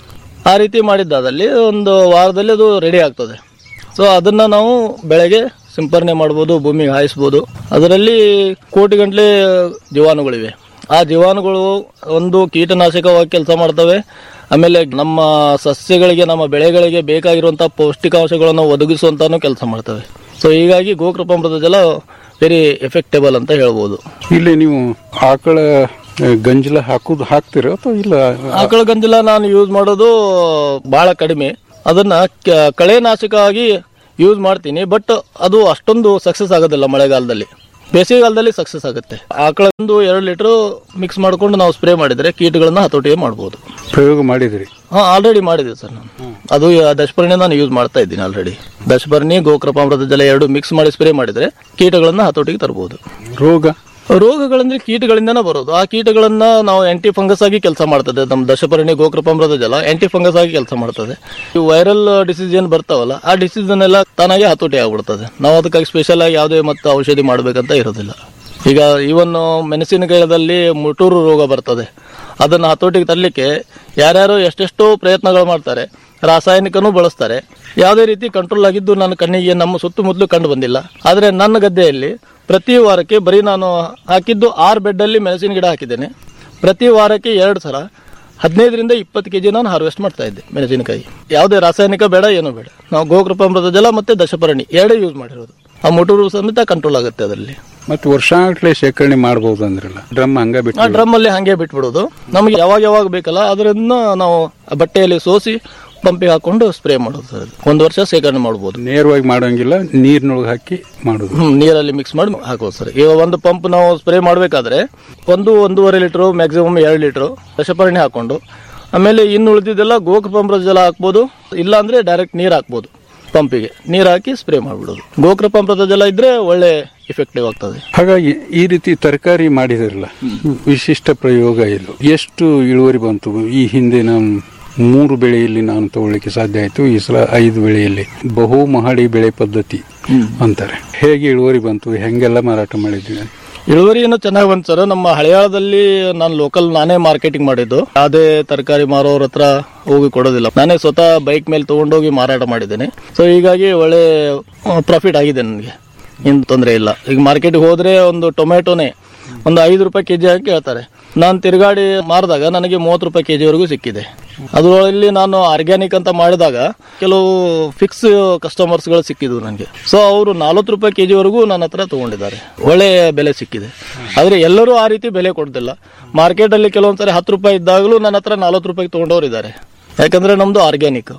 [SPEAKER 8] ಆ ರೀತಿ ಮಾಡಿದ್ದಾದಲ್ಲಿ ಒಂದು ವಾರದಲ್ಲಿ ಅದು ರೆಡಿ ಆಗ್ತದೆ ಸೊ ಅದನ್ನ ನಾವು ಬೆಳೆಗೆ ಸಿಂಪರಣೆ ಮಾಡ್ಬೋದು ಭೂಮಿಗೆ ಹಾಯಿಸ್ಬೋದು ಅದರಲ್ಲಿ ಕೋಟಿ ಗಂಟ್ಲೆ ಜೀವಾಣುಗಳಿವೆ ಆ ಜೀವಾಣುಗಳು ಒಂದು ಕೀಟನಾಶಕವಾಗಿ ಕೆಲಸ ಮಾಡ್ತವೆ ಆಮೇಲೆ ನಮ್ಮ ಸಸ್ಯಗಳಿಗೆ ನಮ್ಮ ಬೆಳೆಗಳಿಗೆ ಬೇಕಾಗಿರುವಂತಹ ಪೌಷ್ಟಿಕಾಂಶಗಳನ್ನು ಒದಗಿಸುವಂತಾನು ಕೆಲಸ ಮಾಡ್ತವೆ ಸೊ ಹೀಗಾಗಿ ಗೋಕೃಪಾಮೃತ ಜಲ ವೆರಿ ಎಫೆಕ್ಟೇಬಲ್ ಅಂತ ಹೇಳ್ಬೋದು
[SPEAKER 7] ಇಲ್ಲಿ ನೀವು ಆಕಳ ಆ, ಗಂಜಲ ಹಾಕುದು ಹಾಕ್ತಿರೋ ಅಥವಾ ಇಲ್ಲ
[SPEAKER 8] ಆಕಳ ಗಂಜಲ ನಾನು ಯೂಸ್ ಮಾಡೋದು ಬಹಳ ಕಡಿಮೆ ಅದನ್ನ ಕ- ಕಳೆನಾಶಕ ಆಗಿ ಯೂಸ್ ಮಾಡ್ತೀನಿ ಬಟ್ ಅದು ಅಷ್ಟೊಂದು ಸಕ್ಸಸ್ ಆಗೋದಿಲ್ಲ ಮಳೆಗಾಲದಲ್ಲಿ ಬೇಸಿಗೆಗಾಲದಲ್ಲಿ ಸಕ್ಸಸ್ ಆಗುತ್ತೆ ಆಕಳ ಒಂದು ಎರಡು ಲೀಟರ್ ಮಿಕ್ಸ್ ಮಾಡ್ಕೊಂಡು ನಾವು ಸ್ಪ್ರೇ ಮಾಡಿದ್ರೆ ಕೀಟಗಳನ್ನ ಹತೋಟಿಗೆ ಮಾಡ್ಬೋದು
[SPEAKER 7] ಪ್ರಯೋಗ ಮಾಡಿದ್ರಿ
[SPEAKER 8] ಹಾ ಆಲ್ರೆಡಿ ಮಾಡಿದೆ ಸರ್ ನಾನು ಅದು ದಶಪರ್ಣಿ ನಾನು ಯೂಸ್ ಮಾಡ್ತಾ ಇದ್ದೀನಿ ಆಲ್ರೆಡಿ ದಶಪರ್ಣಿ ಗೋಕೃಪಾಮೃತ ಜಲ ಎರಡು ಮಿಕ್ಸ್ ಮಾಡಿ ಸ್ಪ್ರೇ ಮಾಡಿದ್ರೆ ಕೀಟಗಳನ್ನ ಹತೋಟಿಗೆ ತರಬಹುದು
[SPEAKER 7] ರೋಗ
[SPEAKER 8] ರೋಗಗಳಂದ್ರೆ ಕೀಟಗಳಿಂದನೇ ಬರೋದು ಆ ಕೀಟಗಳನ್ನ ನಾವು ಆಂಟಿ ಫಂಗಸ್ ಆಗಿ ಕೆಲಸ ಮಾಡ್ತದೆ ನಮ್ಮ ದಶಪರ್ಣಿ ಗೋಕೃಪಾಮೃತ ಜಲ ಆಂಟಿ ಫಂಗಸ್ ಆಗಿ ಕೆಲಸ ಮಾಡ್ತದೆ ಈ ವೈರಲ್ ಡಿಸೀಸ್ ಏನ್ ಬರ್ತಾವಲ್ಲ ಆ ಡಿಸೀಸ್ ಅನ್ನೆಲ್ಲ ತಾನಾಗೆ ಹತೋಟಿ ಆಗ್ಬಿಡ್ತದೆ ನಾವು ಅದಕ್ಕಾಗಿ ಸ್ಪೆಷಲ್ ಆಗಿ ಯಾವುದೇ ಮತ್ತೆ ಔಷಧಿ ಮಾಡಬೇಕಂತ ಇರೋದಿಲ್ಲ ಈಗ ಇವನ್ ಮೆಣಸಿನಕಾಯದಲ್ಲಿ ಮುಟೂರು ರೋಗ ಬರ್ತದೆ ಅದನ್ನ ಹತೋಟಿಗೆ ತರಲಿಕ್ಕೆ ಯಾರ್ಯಾರು ಎಷ್ಟೆಷ್ಟೋ ಪ್ರಯತ್ನಗಳು ಮಾಡ್ತಾರೆ ರಾಸಾಯನಿಕನೂ ಬಳಸ್ತಾರೆ ಯಾವುದೇ ರೀತಿ ಕಂಟ್ರೋಲ್ ಆಗಿದ್ದು ನನ್ನ ಕಣ್ಣಿಗೆ ನಮ್ಮ ಸುತ್ತಮುತ್ತಲು ಕಂಡು ಬಂದಿಲ್ಲ ಆದ್ರೆ ನನ್ನ ಗದ್ದೆಯಲ್ಲಿ ಪ್ರತಿ ವಾರಕ್ಕೆ ಬರೀ ನಾನು ಹಾಕಿದ್ದು ಆರು ಬೆಡ್ಡಲ್ಲಿ ಮೆಣಸಿನ ಗಿಡ ಹಾಕಿದ್ದೇನೆ ಪ್ರತಿ ವಾರಕ್ಕೆ ಎರಡು ಸಲ ಹದಿನೈದರಿಂದ ಇಪ್ಪತ್ತು ಕೆಜಿ ನಾನು ಹಾರ್ವೆಸ್ಟ್ ಮಾಡ್ತಾ ಇದ್ದೆ ಮೆಣಸಿನಕಾಯಿ ಯಾವುದೇ ರಾಸಾಯನಿಕ ಬೇಡ ಏನೂ ಬೇಡ ನಾವು ಗೋಕೃಪಾಮೃತ ಜಲ ಮತ್ತೆ ದಶಪರ್ಣಿ ಎರಡೇ ಯೂಸ್ ಮಾಡಿರೋದು ಆ ಮುಟೂರು ಸಮೇತ ಕಂಟ್ರೋಲ್ ಆಗುತ್ತೆ ಅದರಲ್ಲಿ
[SPEAKER 7] ಮತ್ತೆ ವರ್ಷಾಗಟ್ಲೆ ಶೇಖರಣೆ ಮಾಡಬಹುದು ಅಂದ್ರಲ್ಲ ಡ್ರಮ್ ಹಂಗ
[SPEAKER 8] ಆ
[SPEAKER 7] ಬಿಟ್ಟು
[SPEAKER 8] ಡ್ರಮ್ ಅಲ್ಲಿ ಹಂಗೆ ಬಿಟ್ಬಿಡೋದು ನಮಗೆ ಯಾವಾಗ ಯಾವಾಗ ಬೇಕಲ್ಲ ಅದರಿಂದ ನಾವು ಬಟ್ಟೆಯಲ್ಲಿ ಸೋಸಿ ಪಂಪಿಗೆ ಹಾಕೊಂಡು ಸ್ಪ್ರೇ ಮಾಡೋದು ಸರ್ ಅದು. ಒಂದು ವರ್ಷ ಶೇಖರಣೆ ಮಾಡ್ಬೋದು
[SPEAKER 7] ನೇರವಾಗಿ ಮಾಡೋಂಗಿಲ್ಲ ನೀರಿನೊಳಗೆ ಹಾಕಿ ಮಾಡುದು
[SPEAKER 8] ಹ್ಮ್ ನೀರಲ್ಲಿ ಮಿಕ್ಸ್ ಮಾಡಿ ಹಾಕೋದು ಸರ್ ಈಗ ಒಂದು ಪಂಪ್ ನಾವು ಸ್ಪ್ರೇ ಮಾಡಬೇಕಾದ್ರೆ ಒಂದು ಒಂದೂವರೆ ಲೀಟ್ರು ಮ್ಯಾಕ್ಸಿಮಮ್ ಎರಡು ಲೀಟ್ರು ದಶಪರ್ಣಿ ಹಾಕೊಂಡು ಆಮೇಲೆ ಇನ್ನು ಉಳಿದಿದ್ದೆಲ್ಲ ಗೋಕೃಪಾಮೃತ ಜಲ ಹಾಕ್ಬೋದು ಇಲ್ಲ ಅಂದ್ರೆ ಡೈರೆಕ್ಟ್ ನೀರು ಹಾಕ್ಬೋದು ಪಂಪಿಗೆ ನೀರು ಹಾಕಿ ಸ್ಪ್ರೇ ಮಾಡ್ಬಿಡೋದು ಗೋಕೃಪಾಮೃತ ಜಲ ಇದ್ರೆ ಒಳ್ಳೆ ಇಫೆಕ್ಟಿವ್ ಆಗ್ತದೆ
[SPEAKER 7] ಹಾಗಾಗಿ ಈ ರೀತಿ ತರಕಾರಿ ಮಾಡಿದಿರಲ್ಲ ವಿಶಿಷ್ಟ ಪ್ರಯೋಗ ಇದು ಎಷ್ಟು ಇಳುವರಿ ಬಂತು ಈ ಹಿಂದೆ ನಾನು ಮೂರು ಬೆಳೆಯಲ್ಲಿ ನಾನು ತಗೊಳ್ಳಿಕ್ಕೆ ಸಾಧ್ಯ ಆಯ್ತು ಈ ಸಲ ಐದು ಬೆಳೆಯಲ್ಲಿ ಬಹು ಮಹಡಿ ಬೆಳೆ ಪದ್ಧತಿ ಅಂತಾರೆ ಹೇಗೆ ಇಳುವರಿ ಬಂತು ಹೆಂಗೆಲ್ಲ ಮಾರಾಟ ಮಾಡಿದ್ವಿ
[SPEAKER 8] ಇಳುವರಿ ಏನೋ ಚೆನ್ನಾಗಿ ಬಂತು ಸರ್ ನಮ್ಮ ಹಳೆಯಾಳದಲ್ಲಿ ನಾನು ಲೋಕಲ್ ನಾನೇ ಮಾರ್ಕೆಟಿಂಗ್ ಮಾಡಿದ್ದು ಅದೇ ತರಕಾರಿ ಮಾರೋರ ಹತ್ರ ಹೋಗಿ ಕೊಡೋದಿಲ್ಲ ನಾನೇ ಸ್ವತಃ ಬೈಕ್ ಮೇಲೆ ತಗೊಂಡೋಗಿ ಮಾರಾಟ ಮಾಡಿದ್ದೇನೆ ಸೊ ಹೀಗಾಗಿ ಒಳ್ಳೆ ಪ್ರಾಫಿಟ್ ಆಗಿದೆ ನನಗೆ ಏನು ತೊಂದರೆ ಇಲ್ಲ ಈಗ ಮಾರ್ಕೆಟ್ಗೆ ಹೋದ್ರೆ ಒಂದು ಟೊಮೆಟೊನೇ ಒಂದು ಐದು ರೂಪಾಯಿ ಕೆಜಿ ಹಾಕಿ ಹೇಳ್ತಾರೆ ನಾನು ತಿರುಗಾಡಿ ಮಾರಿದಾಗ ನನಗೆ ಮೂವತ್ತು ರೂಪಾಯಿ ಕೆಜಿವರೆಗೂ ಸಿಕ್ಕಿದೆ ಅದರಲ್ಲಿ ನಾನು ಆರ್ಗ್ಯಾನಿಕ್ ಅಂತ ಮಾಡಿದಾಗ ಕೆಲವು ಫಿಕ್ಸ್ ಕಸ್ಟಮರ್ಸ್ಗಳು ಸಿಕ್ಕಿದ್ವು ನನಗೆ ಸೊ ಅವರು ನಲ್ವತ್ತು ರೂಪಾಯಿ ಕೆಜಿವರೆಗೂ ನನ್ನ ಹತ್ರ ತಗೊಂಡಿದ್ದಾರೆ ಒಳ್ಳೆ ಬೆಲೆ ಸಿಕ್ಕಿದೆ ಆದರೆ ಎಲ್ಲರೂ ಆ ರೀತಿ ಬೆಲೆ ಕೊಡ್ತಿಲ್ಲ ಮಾರ್ಕೆಟಲ್ಲಿ ಕೆಲವೊಂದ್ಸರಿ ಹತ್ತು ರೂಪಾಯಿ ಇದ್ದಾಗಲೂ ನನ್ನ ಹತ್ರ ನಲ್ವತ್ತು ರೂಪಾಯಿ ತಗೊಂಡವ್ರು ಇದ್ದಾರೆ ಯಾಕಂದ್ರೆ ನಮ್ದು ಆರ್ಗ್ಯಾನಿಕ್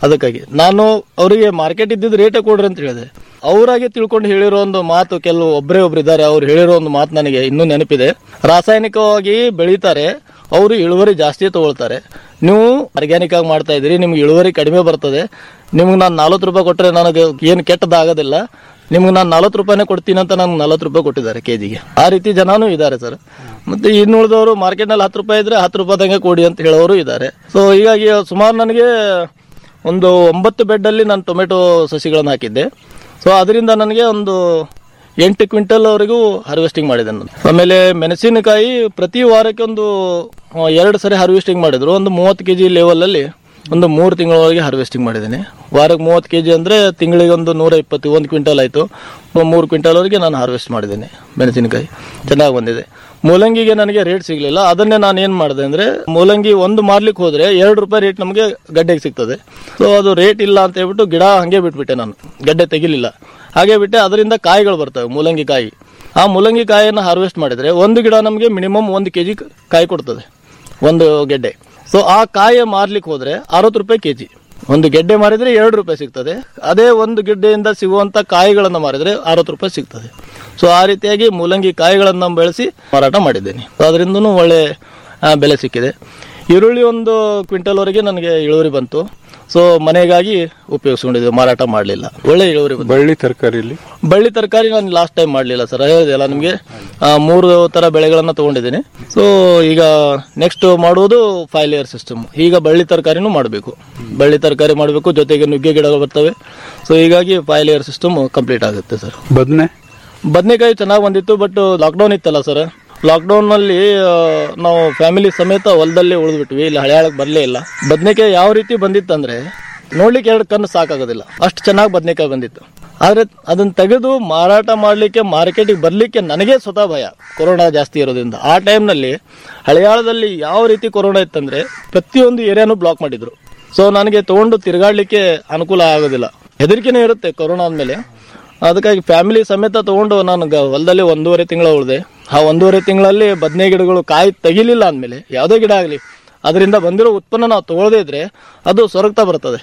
[SPEAKER 8] ಅದಕ್ಕಾಗಿ ನಾನು ಅವರಿಗೆ ಮಾರ್ಕೆಟ್ ಇದ್ದಿದ್ದು ರೇಟೇ ಕೊಡ್ರಿ ಅಂತ ಹೇಳಿದೆ ಅವರಾಗೆ ತಿಳ್ಕೊಂಡು ಹೇಳಿರೋ ಒಂದು ಮಾತು ಕೆಲವು ಒಬ್ಬರೇ ಒಬ್ರು ಇದ್ದಾರೆ ಅವ್ರು ಹೇಳಿರೋ ಒಂದು ಮಾತು ನನಗೆ ಇನ್ನೂ ನೆನಪಿದೆ ರಾಸಾಯನಿಕವಾಗಿ ಬೆಳೀತಾರೆ ಅವರು ಇಳುವರಿ ಜಾಸ್ತಿ ತಗೊಳ್ತಾರೆ ನೀವು ಆರ್ಗ್ಯಾನಿಕ್ ಆಗಿ ಮಾಡ್ತಾ ಇದ್ದೀರಿ ನಿಮ್ಗೆ ಇಳುವರಿ ಕಡಿಮೆ ಬರ್ತದೆ ನಿಮ್ಗೆ ನಾನು ನಲ್ವತ್ತು ರೂಪಾಯಿ ಕೊಟ್ಟರೆ ನನಗೆ ಏನು ಕೆಟ್ಟದಾಗೋದಿಲ್ಲ ನಿಮ್ಗೆ ನಾನು ನಲ್ವತ್ತು ರೂಪಾಯಿನೇ ಕೊಡ್ತೀನಿ ಅಂತ ನಂಗೆ ನಲ್ವತ್ತು ರೂಪಾಯಿ ಕೊಟ್ಟಿದ್ದಾರೆ ಕೆಜಿಗೆ ಆ ರೀತಿ ಜನನೂ ಇದ್ದಾರೆ ಸರ್ ಮತ್ತೆ ಇನ್ನು ಉಳಿದವರು ಮಾರ್ಕೆಟ್ನಲ್ಲಿ ಹತ್ತು ರೂಪಾಯಿ ಇದ್ರೆ ಹತ್ತು ರೂಪಾಯಿದಂಗೆ ಕೊಡಿ ಅಂತ ಹೇಳೋರು ಇದ್ದಾರೆ ಸೊ ಹೀಗಾಗಿ ಸುಮಾರು ನನಗೆ ಒಂದು ಒಂಬತ್ತು ಬೆಡ್ಡಲ್ಲಿ ನಾನು ಟೊಮೆಟೊ ಸಸಿಗಳನ್ನು ಹಾಕಿದ್ದೆ ಸೊ ಅದರಿಂದ ನನಗೆ ಒಂದು ಎಂಟು ಕ್ವಿಂಟಲ್ ವರೆಗೂ ಹಾರ್ವೆಸ್ಟಿಂಗ್ ಮಾಡಿದೆ ನಾನು ಆಮೇಲೆ ಮೆಣಸಿನಕಾಯಿ ಪ್ರತಿ ವಾರಕ್ಕೆ ಒಂದು ಆ, ಎರಡು ಸರಿ ಹಾರ್ವೆಸ್ಟಿಂಗ್ ಮಾಡಿದ್ರು ಒಂದು ಮೂವತ್ತು ಕೆ ಜಿ ಲೆವೆಲಲ್ಲಿ ಒಂದು ಮೂರು ತಿಂಗಳವರೆಗೆ ಹಾರ್ವೆಸ್ಟಿಂಗ್ ಮಾಡಿದ್ದೇನೆ ವಾರಕ್ಕೆ ಮೂವತ್ತು ಕೆ ಜಿ ಅಂದರೆ ತಿಂಗಳಿಗೆ ಒಂದು ನೂರ ಇಪ್ಪತ್ತು ಒಂದು ಕ್ವಿಂಟಲ್ ಆಯಿತು ಮೂರು ಕ್ವಿಂಟಲ್ವರೆಗೆ ನಾನು ಹಾರ್ವೆಸ್ಟ್ ಮಾಡಿದ್ದೇನೆ ಮೆಣಸಿನಕಾಯಿ ಚೆನ್ನಾಗಿ ಬಂದಿದೆ ಮೂಲಂಗಿಗೆ ನನಗೆ ರೇಟ್ ಸಿಗಲಿಲ್ಲ ಅದನ್ನೇ ನಾನು ಏನು ಮಾಡಿದೆ ಅಂದರೆ ಮೂಲಂಗಿ ಒಂದು ಮಾರ್ಲಿಕ್ಕೆ ಹೋದರೆ ಎರಡು ರೂಪಾಯಿ ರೇಟ್ ನಮಗೆ ಗಡ್ಡೆಗೆ ಸಿಗ್ತದೆ ಸೊ ಅದು ರೇಟ್ ಇಲ್ಲ ಅಂತ ಹೇಳ್ಬಿಟ್ಟು ಗಿಡ ಹಾಗೆ ಬಿಟ್ಬಿಟ್ಟೆ ನಾನು ಗಡ್ಡೆ ತೆಗಿಲಿಲ್ಲ ಹಾಗೆ ಬಿಟ್ಟೆ ಅದರಿಂದ ಕಾಯಿಗಳು ಬರ್ತವೆ ಮೂಲಂಗಿ ಕಾಯಿ ಆ ಮೂಲಂಗಿ ಕಾಯಿಯನ್ನು ಹಾರ್ವೆಸ್ಟ್ ಮಾಡಿದರೆ ಒಂದು ಗಿಡ ನಮಗೆ ಮಿನಿಮಮ್ ಒಂದು ಕೆ ಜಿ ಕಾಯಿ ಕೊಡ್ತದೆ ಒಂದು ಗೆಡ್ಡೆ ಸೊ ಆ ಕಾಯಿ ಮಾರ್ಲಿಕ್ಕೆ ಹೋದ್ರೆ ಅರವತ್ತು ರೂಪಾಯಿ ಕೆಜಿ ಒಂದು ಗೆಡ್ಡೆ ಮಾರಿದ್ರೆ ಎರಡು ರೂಪಾಯಿ ಸಿಗ್ತದೆ ಅದೇ ಒಂದು ಗೆಡ್ಡೆಯಿಂದ ಸಿಗುವಂತ ಕಾಯಿಗಳನ್ನು ಮಾರಿದ್ರೆ ಅರವತ್ತು ರೂಪಾಯಿ ಸಿಗ್ತದೆ ಸೊ ಆ ರೀತಿಯಾಗಿ ಮೂಲಂಗಿ ಕಾಯಿಗಳನ್ನು ಬೆಳೆಸಿ ಮಾರಾಟ ಮಾಡಿದ್ದೇನೆ ಸೊ ಅದರಿಂದನೂ ಒಳ್ಳೆ ಆ, ಬೆಲೆ ಸಿಕ್ಕಿದೆ ಈರುಳ್ಳಿ ಒಂದು ಕ್ವಿಂಟಲ್ ವರೆಗೆ ನನಗೆ ಇಳುವರಿ ಬಂತು ಸೊ ಮನೆಗಾಗಿ ಉಪಯೋಗಿಸ್ಕೊಂಡಿದ್ದೆ ಮಾರಾಟ ಮಾಡಲಿಲ್ಲ ಒಳ್ಳೆ ಇಳುವರಿ ಬಂತು
[SPEAKER 7] ಬಳ್ಳಿ ತರಕಾರಿಯಲ್ಲಿ
[SPEAKER 8] ಬಳ್ಳಿ ತರಕಾರಿ ನಾನು ಲಾಸ್ಟ್ ಟೈಮ್ ಮಾಡಲಿಲ್ಲ ಸರ್ ಹೇಳಿದೆಲ್ಲ ನಿಮಗೆ ಮೂರು ತರ ಬೆಳೆಗಳನ್ನ ತಗೊಂಡಿದ್ದೀನಿ ಸೊ ಈಗ ನೆಕ್ಸ್ಟ್ ಮಾಡುವುದು ಫೈವ್ ಲೇಯರ್ ಸಿಸ್ಟಮ್ ಈಗ ಬಳ್ಳಿ ತರಕಾರಿನೂ ಮಾಡಬೇಕು ಬಳ್ಳಿ ತರಕಾರಿ ಮಾಡಬೇಕು ಜೊತೆಗೆ ನುಗ್ಗೆ ಗಿಡಗಳು ಬರ್ತವೆ ಸೊ ಹೀಗಾಗಿ ಫೈವ್ ಲೇಯರ್ ಸಿಸ್ಟಮ್ ಕಂಪ್ಲೀಟ್ ಆಗುತ್ತೆ ಸರ್
[SPEAKER 7] ಬದನೆ
[SPEAKER 8] ಬದನೆಕಾಯಿ ಚೆನ್ನಾಗಿ ಬಂದಿತ್ತು ಬಟ್ ಲಾಕ್ಡೌನ್ ಇತ್ತಲ್ಲ ಸರ್ ಲಾಕ್ಡೌನ್ನಲ್ಲಿ ನಾವು ಫ್ಯಾಮಿಲಿ ಸಮೇತ ಹೊಲದಲ್ಲೇ ಉಳಿದ್ಬಿಟ್ವಿ ಇಲ್ಲಿ ಹಳೆಯಾಳಕ್ಕೆ ಬರಲೇ ಇಲ್ಲ ಬದನೆಕಾಯಿ ಯಾವ ರೀತಿ ಬಂದಿತ್ತಂದ್ರೆ ನೋಡ್ಲಿಕ್ಕೆ ಎರಡು ಕಣ್ಣು ಸಾಕಾಗೋದಿಲ್ಲ ಅಷ್ಟು ಚೆನ್ನಾಗಿ ಬದನೆಕಾಯಿ ಬಂದಿತ್ತು ಆದ್ರೆ ಅದನ್ನ ತೆಗೆದು ಮಾರಾಟ ಮಾಡಲಿಕ್ಕೆ ಮಾರ್ಕೆಟಿಗೆ ಬರಲಿಕ್ಕೆ ನನಗೆ ಸ್ವತಃ ಭಯ ಕೊರೋನಾ ಜಾಸ್ತಿ ಇರೋದ್ರಿಂದ ಆ ಟೈಮ್ನಲ್ಲಿ ಹಳೆಯಾಳದಲ್ಲಿ ಯಾವ ರೀತಿ ಕೊರೋನಾ ಇತ್ತಂದ್ರೆ ಪ್ರತಿಯೊಂದು ಏರಿಯಾನು ಬ್ಲಾಕ್ ಮಾಡಿದ್ರು ಸೊ ನನಗೆ ತಗೊಂಡು ತಿರುಗಾಡ್ಲಿಕ್ಕೆ ಅನುಕೂಲ ಆಗೋದಿಲ್ಲ ಹೆದರಿಕೆನೇ ಇರುತ್ತೆ ಕೊರೋನಾ ಅಂದಮೇಲೆ ಅದಕ್ಕಾಗಿ ಫ್ಯಾಮಿಲಿ ಸಮೇತ ತಗೊಂಡು ನಾನು ಗ- ಹೊಲದಲ್ಲಿ ಒಂದೂವರೆ ತಿಂಗಳ ಉಳಿದೆ ಆ ಒಂದೂವರೆ ತಿಂಗಳಲ್ಲಿ ಬದನೆ ಗಿಡಗಳು ಕಾಯಿ ತೆಗಿಲಿಲ್ಲ ಅಂದಮೇಲೆ ಯಾವುದೇ ಗಿಡ ಆಗಲಿ ಅದರಿಂದ ಬಂದಿರೋ ಉತ್ಪನ್ನ ನಾವು ತಗೊಳ್ಳದೇ ಇದ್ರೆ ಅದು ಸೊರಗ್ತಾ ಬರ್ತದೆ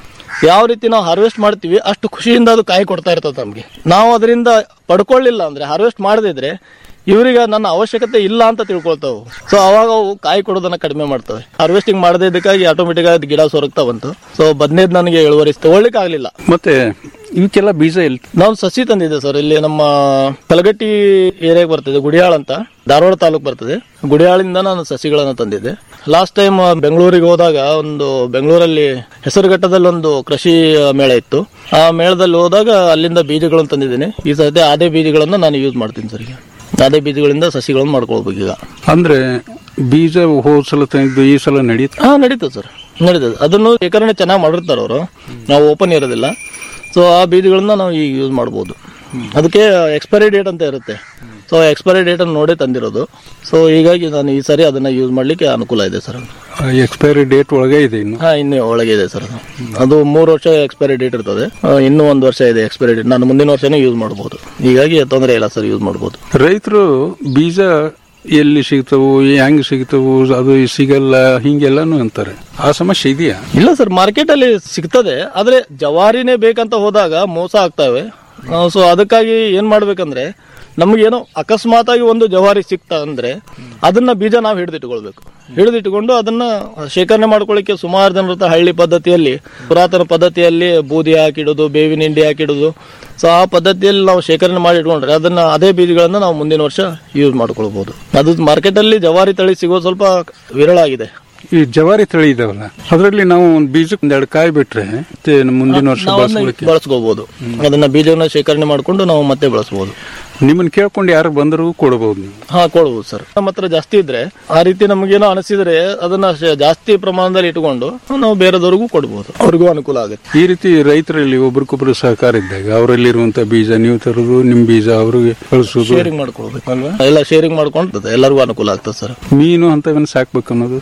[SPEAKER 8] ಯಾವ ರೀತಿ ನಾವು ಹಾರ್ವೆಸ್ಟ್ ಮಾಡ್ತೀವಿ ಅಷ್ಟು ಖುಷಿಯಿಂದ ಅದು ಕಾಯಿ ಕೊಡ್ತಾ ಇರ್ತದೆ ನಮಗೆ ನಾವು ಅದರಿಂದ ಪಡ್ಕೊಳ್ಳಿಲ್ಲ ಅಂದ್ರೆ ಹಾರ್ವೆಸ್ಟ್ ಮಾಡದಿದ್ರೆ ಇವರಿಗೆ ನನ್ನ ಅವಶ್ಯಕತೆ ಇಲ್ಲ ಅಂತ ತಿಳ್ಕೊಳ್ತಾವು ಸೊ ಅವಾಗ ಅವು ಕಾಯಿ ಕೊಡೋದನ್ನ ಕಡಿಮೆ ಮಾಡ್ತವೆ ಹಾರ್ವೆಸ್ಟಿಂಗ್ ಮಾಡದೇ ಇದಕ್ಕಾಗಿ ಆಟೋಮೆಟಿಕ್ ಆಗಿ ಅದ್ ಗಿಡ ಸೊರಗ್ತಾ ಬಂತು ಸೊ ಬದನೇದ್ ನನಗೆ ಇಳುವರಿ ತಗೊಳ್ಳಿಕ್ ಆಗ್ಲಿಲ್ಲ
[SPEAKER 7] ಮತ್ತೆ ಇವಕ್ಕೆಲ್ಲ ಬೀಜ ಎಲ್ಲಿ
[SPEAKER 8] ನಾವು ಸಸಿ ತಂದಿದ್ದೆ ಸರ್ ಇಲ್ಲಿ ನಮ್ಮ ಕಲಗಟ್ಟಿ ಏರಿಯಾಗೆ ಬರ್ತದೆ ಗುಡಿಯಾಳ ಅಂತ ಧಾರವಾಡ ತಾಲೂಕು ಬರ್ತದೆ ಗುಡಿಯಾಳಿಂದ ನಾನು ಸಸಿಗಳನ್ನು ತಂದಿದ್ದೆ ಲಾಸ್ಟ್ ಟೈಮ್ ಬೆಂಗಳೂರಿಗೆ ಹೋದಾಗ ಒಂದು ಬೆಂಗಳೂರಲ್ಲಿ ಹೆಸರುಘಟ್ಟದಲ್ಲಿ ಒಂದು ಕೃಷಿ ಮೇಳ ಇತ್ತು ಆ ಮೇಳದಲ್ಲಿ ಹೋದಾಗ ಅಲ್ಲಿಂದ ಬೀಜಗಳನ್ನು ತಂದಿದ್ದೇನೆ ಈ ಸದ್ಯ ಅದೇ ಬೀಜಗಳನ್ನು ನಾನು ಯೂಸ್ ಮಾಡ್ತೀನಿ ಸರ್ ಈಗ ಅದೇ ಬೀಜಗಳಿಂದ ಸಸಿಗಳನ್ನು ಮಾಡ್ಕೊಳ್ಬೇಕು ಈಗ
[SPEAKER 7] ಅಂದ್ರೆ ಬೀಜ ಹೋದ್ ಸಲ ತಂದಿದ್ದು ಈ ಸಲ ನಡೀತ
[SPEAKER 8] ಹಾ ನಡೀತದೆ ಸರ್ ನಡೀತದೆ ಅದನ್ನು ಶೇಖರಣೆ ಚೆನ್ನಾಗಿ ಮಾಡಿರ್ತಾರೆ ಅವರು ನಾವು ಓಪನ್ ಇರೋದಿಲ್ಲ ಸೊ ಆ ಬೀಜಗಳನ್ನ ನಾವು ಈಗ ಯೂಸ್ ಮಾಡ್ಬೋದು ಅದಕ್ಕೆ ಎಕ್ಸ್ಪೈರಿ ಡೇಟ್ ಅಂತ ಇರುತ್ತೆ ಸೊ ಎಕ್ಸ್ಪೈರಿ ಡೇಟ್ ಅನ್ನು ನೋಡೇ ತಂದಿರೋದು ಸೊ ಹೀಗಾಗಿ ನಾನು ಈ ಸಾರಿ ಅದನ್ನ ಯೂಸ್ ಮಾಡ್ಲಿಕ್ಕೆ ಅನುಕೂಲ ಇದೆ ಸರ್
[SPEAKER 7] ಎಕ್ಸ್ಪೈರಿ ಡೇಟ್ ಒಳಗೆ ಇದೆ ಇನ್ನು
[SPEAKER 8] ಹಾ ಇನ್ನು ಒಳಗೆ ಇದೆ ಸರ್ ಅದು ಅದು ಮೂರು ವರ್ಷ ಎಕ್ಸ್ಪೈರಿ ಡೇಟ್ ಇರ್ತದೆ ಆ, ಇನ್ನೂ ಒಂದು ವರ್ಷ ಇದೆ ಎಕ್ಸ್ಪೈರಿ ಡೇಟ್ ನಾನು ಮುಂದಿನ ವರ್ಷನೇ ಯೂಸ್ ಮಾಡ್ಬೋದು ಹೀಗಾಗಿ ತೊಂದರೆ ಇಲ್ಲ ಸರ್ ಯೂಸ್ ಮಾಡ್ಬೋದು
[SPEAKER 7] ರೈತರು ಬೀಜ ಎಲ್ಲಿ ಸಿಗ್ತವು ಹೆಂಗ್ ಸಿಗ್ತವು ಅದು ಸಿಗಲ್ಲ ಹಿಂಗೆಲ್ಲಾನು ಅಂತಾರೆ ಆ ಸಮಸ್ಯೆ ಇದೆಯಾ
[SPEAKER 8] ಇಲ್ಲ ಸರ್ ಮಾರ್ಕೆಟ್ ಅಲ್ಲಿ ಸಿಗ್ತದೆ ಆದ್ರೆ ಜವಾರಿನೇ ಬೇಕಂತ ಹೋದಾಗ ಮೋಸ ಆಗ್ತವೆ ಸೊ ಅದಕ್ಕಾಗಿ ಏನ್ ಮಾಡ್ಬೇಕಂದ್ರೆ ನಮಗೇನೋ ಅಕಸ್ಮಾತ್ ಆಗಿ ಒಂದು ಜವಾರಿ ಸಿಕ್ತ ಅಂದ್ರೆ ಅದನ್ನ ಬೀಜ ನಾವು ಹಿಡಿದಿಟ್ಕೊಳ್ಬೇಕು ಹಿಡಿದಿಟ್ಕೊಂಡು ಅದನ್ನ ಶೇಖರಣೆ ಮಾಡ್ಕೊಳ್ಳಿಕ್ಕೆ ಸುಮಾರು ಜನರ ಹತ್ರ ಹಳ್ಳಿ ಪದ್ಧತಿಯಲ್ಲಿ ಪುರಾತನ ಪದ್ಧತಿಯಲ್ಲಿ ಬೂದಿ ಹಾಕಿಡೋದು ಬೇವಿನ ಹಿಂಡಿ ಹಾಕಿಡೋದು ಸೊ ಆ ಪದ್ಧತಿಯಲ್ಲಿ ನಾವು ಶೇಖರಣೆ ಮಾಡಿ ಇಟ್ಕೊಂಡ್ರೆ ಅದನ್ನ ಅದೇ ಬೀಜಗಳನ್ನ ನಾವು ಮುಂದಿನ ವರ್ಷ ಯೂಸ್ ಮಾಡ್ಕೊಳ್ಬಹುದು ಅದು ಮಾರ್ಕೆಟ್ ಅಲ್ಲಿ ಜವಾರಿ ತಳಿ ಸಿಗೋದು ಸ್ವಲ್ಪ ವಿರಳ ಆಗಿದೆ
[SPEAKER 7] ಈ ಜವಾರಿ ತಳಿ ಇದಾವಲ್ಲ ಅದರಲ್ಲಿ ನಾವು ಒಂದು ಬೀಜಕ್ಕೆ ಒಂದೆರಡು ಕಾಯಿ ಬಿಟ್ರೆ ಮತ್ತೆ ಮುಂದಿನ ವರ್ಷ
[SPEAKER 8] ನಾವು ಅದನ್ನ
[SPEAKER 7] ಬಳಸ್ಕೊಳ್ಳಿಕ್ಕೆ
[SPEAKER 8] ಬಳಸ್ಕೋಬಹುದು ಅದನ್ನ ಬೀಜವನ್ನ ಶೇಖರಣೆ ಮಾಡ್ಕೊಂಡು ನಾವು ಮತ್ತೆ ಬಳಸಬಹುದು
[SPEAKER 7] ನಿಮ್ಮನ್ನ ಕೇಳ್ಕೊಂಡು ಯಾರು ಬಂದರೂ ಕೊಡಬಹುದು ನೀವು
[SPEAKER 8] ಹಾ ಕೊಡ್ಬೋದು ಸರ್ ನಮ್ಮ ಹತ್ರ ಜಾಸ್ತಿ ಇದ್ರೆ ಆ ರೀತಿ ನಮಗೇನೋ ಅನಿಸಿದ್ರೆ ಅದನ್ನ ಶ- ಜಾಸ್ತಿ ಪ್ರಮಾಣದಲ್ಲಿ ಇಟ್ಕೊಂಡು ನಾವು ಬೇರೆದವ್ರಿಗೂ ಕೊಡ್ಬೋದು ಅವ್ರಿಗೂ ಅನುಕೂಲ ಆಗುತ್ತೆ
[SPEAKER 7] ಈ ರೀತಿ ರೈತರಲ್ಲಿ ಒಬ್ರಿಗೊಬ್ರು ಸಹಕಾರ ಇದ್ದಾಗ ಅವರಲ್ಲಿರುವಂತ ಬೀಜ ನೀವು ತರೋದು ನಿಮ್ ಬೀಜ ಅವ್ರಿಗೆ ಕಳಿಸೋದು
[SPEAKER 8] ಶೇರಿಂಗ್ ಮಾಡ್ಕೊಳ್ಬೇಕು ಎಲ್ಲ ಶೇರಿಂಗ್ ಮಾಡ್ಕೊಂಡು ಎಲ್ಲರಿಗೂ ಅನುಕೂಲ ಆಗ್ತದೆ ಸರ್
[SPEAKER 7] ಮೀನು ಅಂತವನ್ನ ಸಾಕ್ಬೇಕು ಅನ್ನೋದು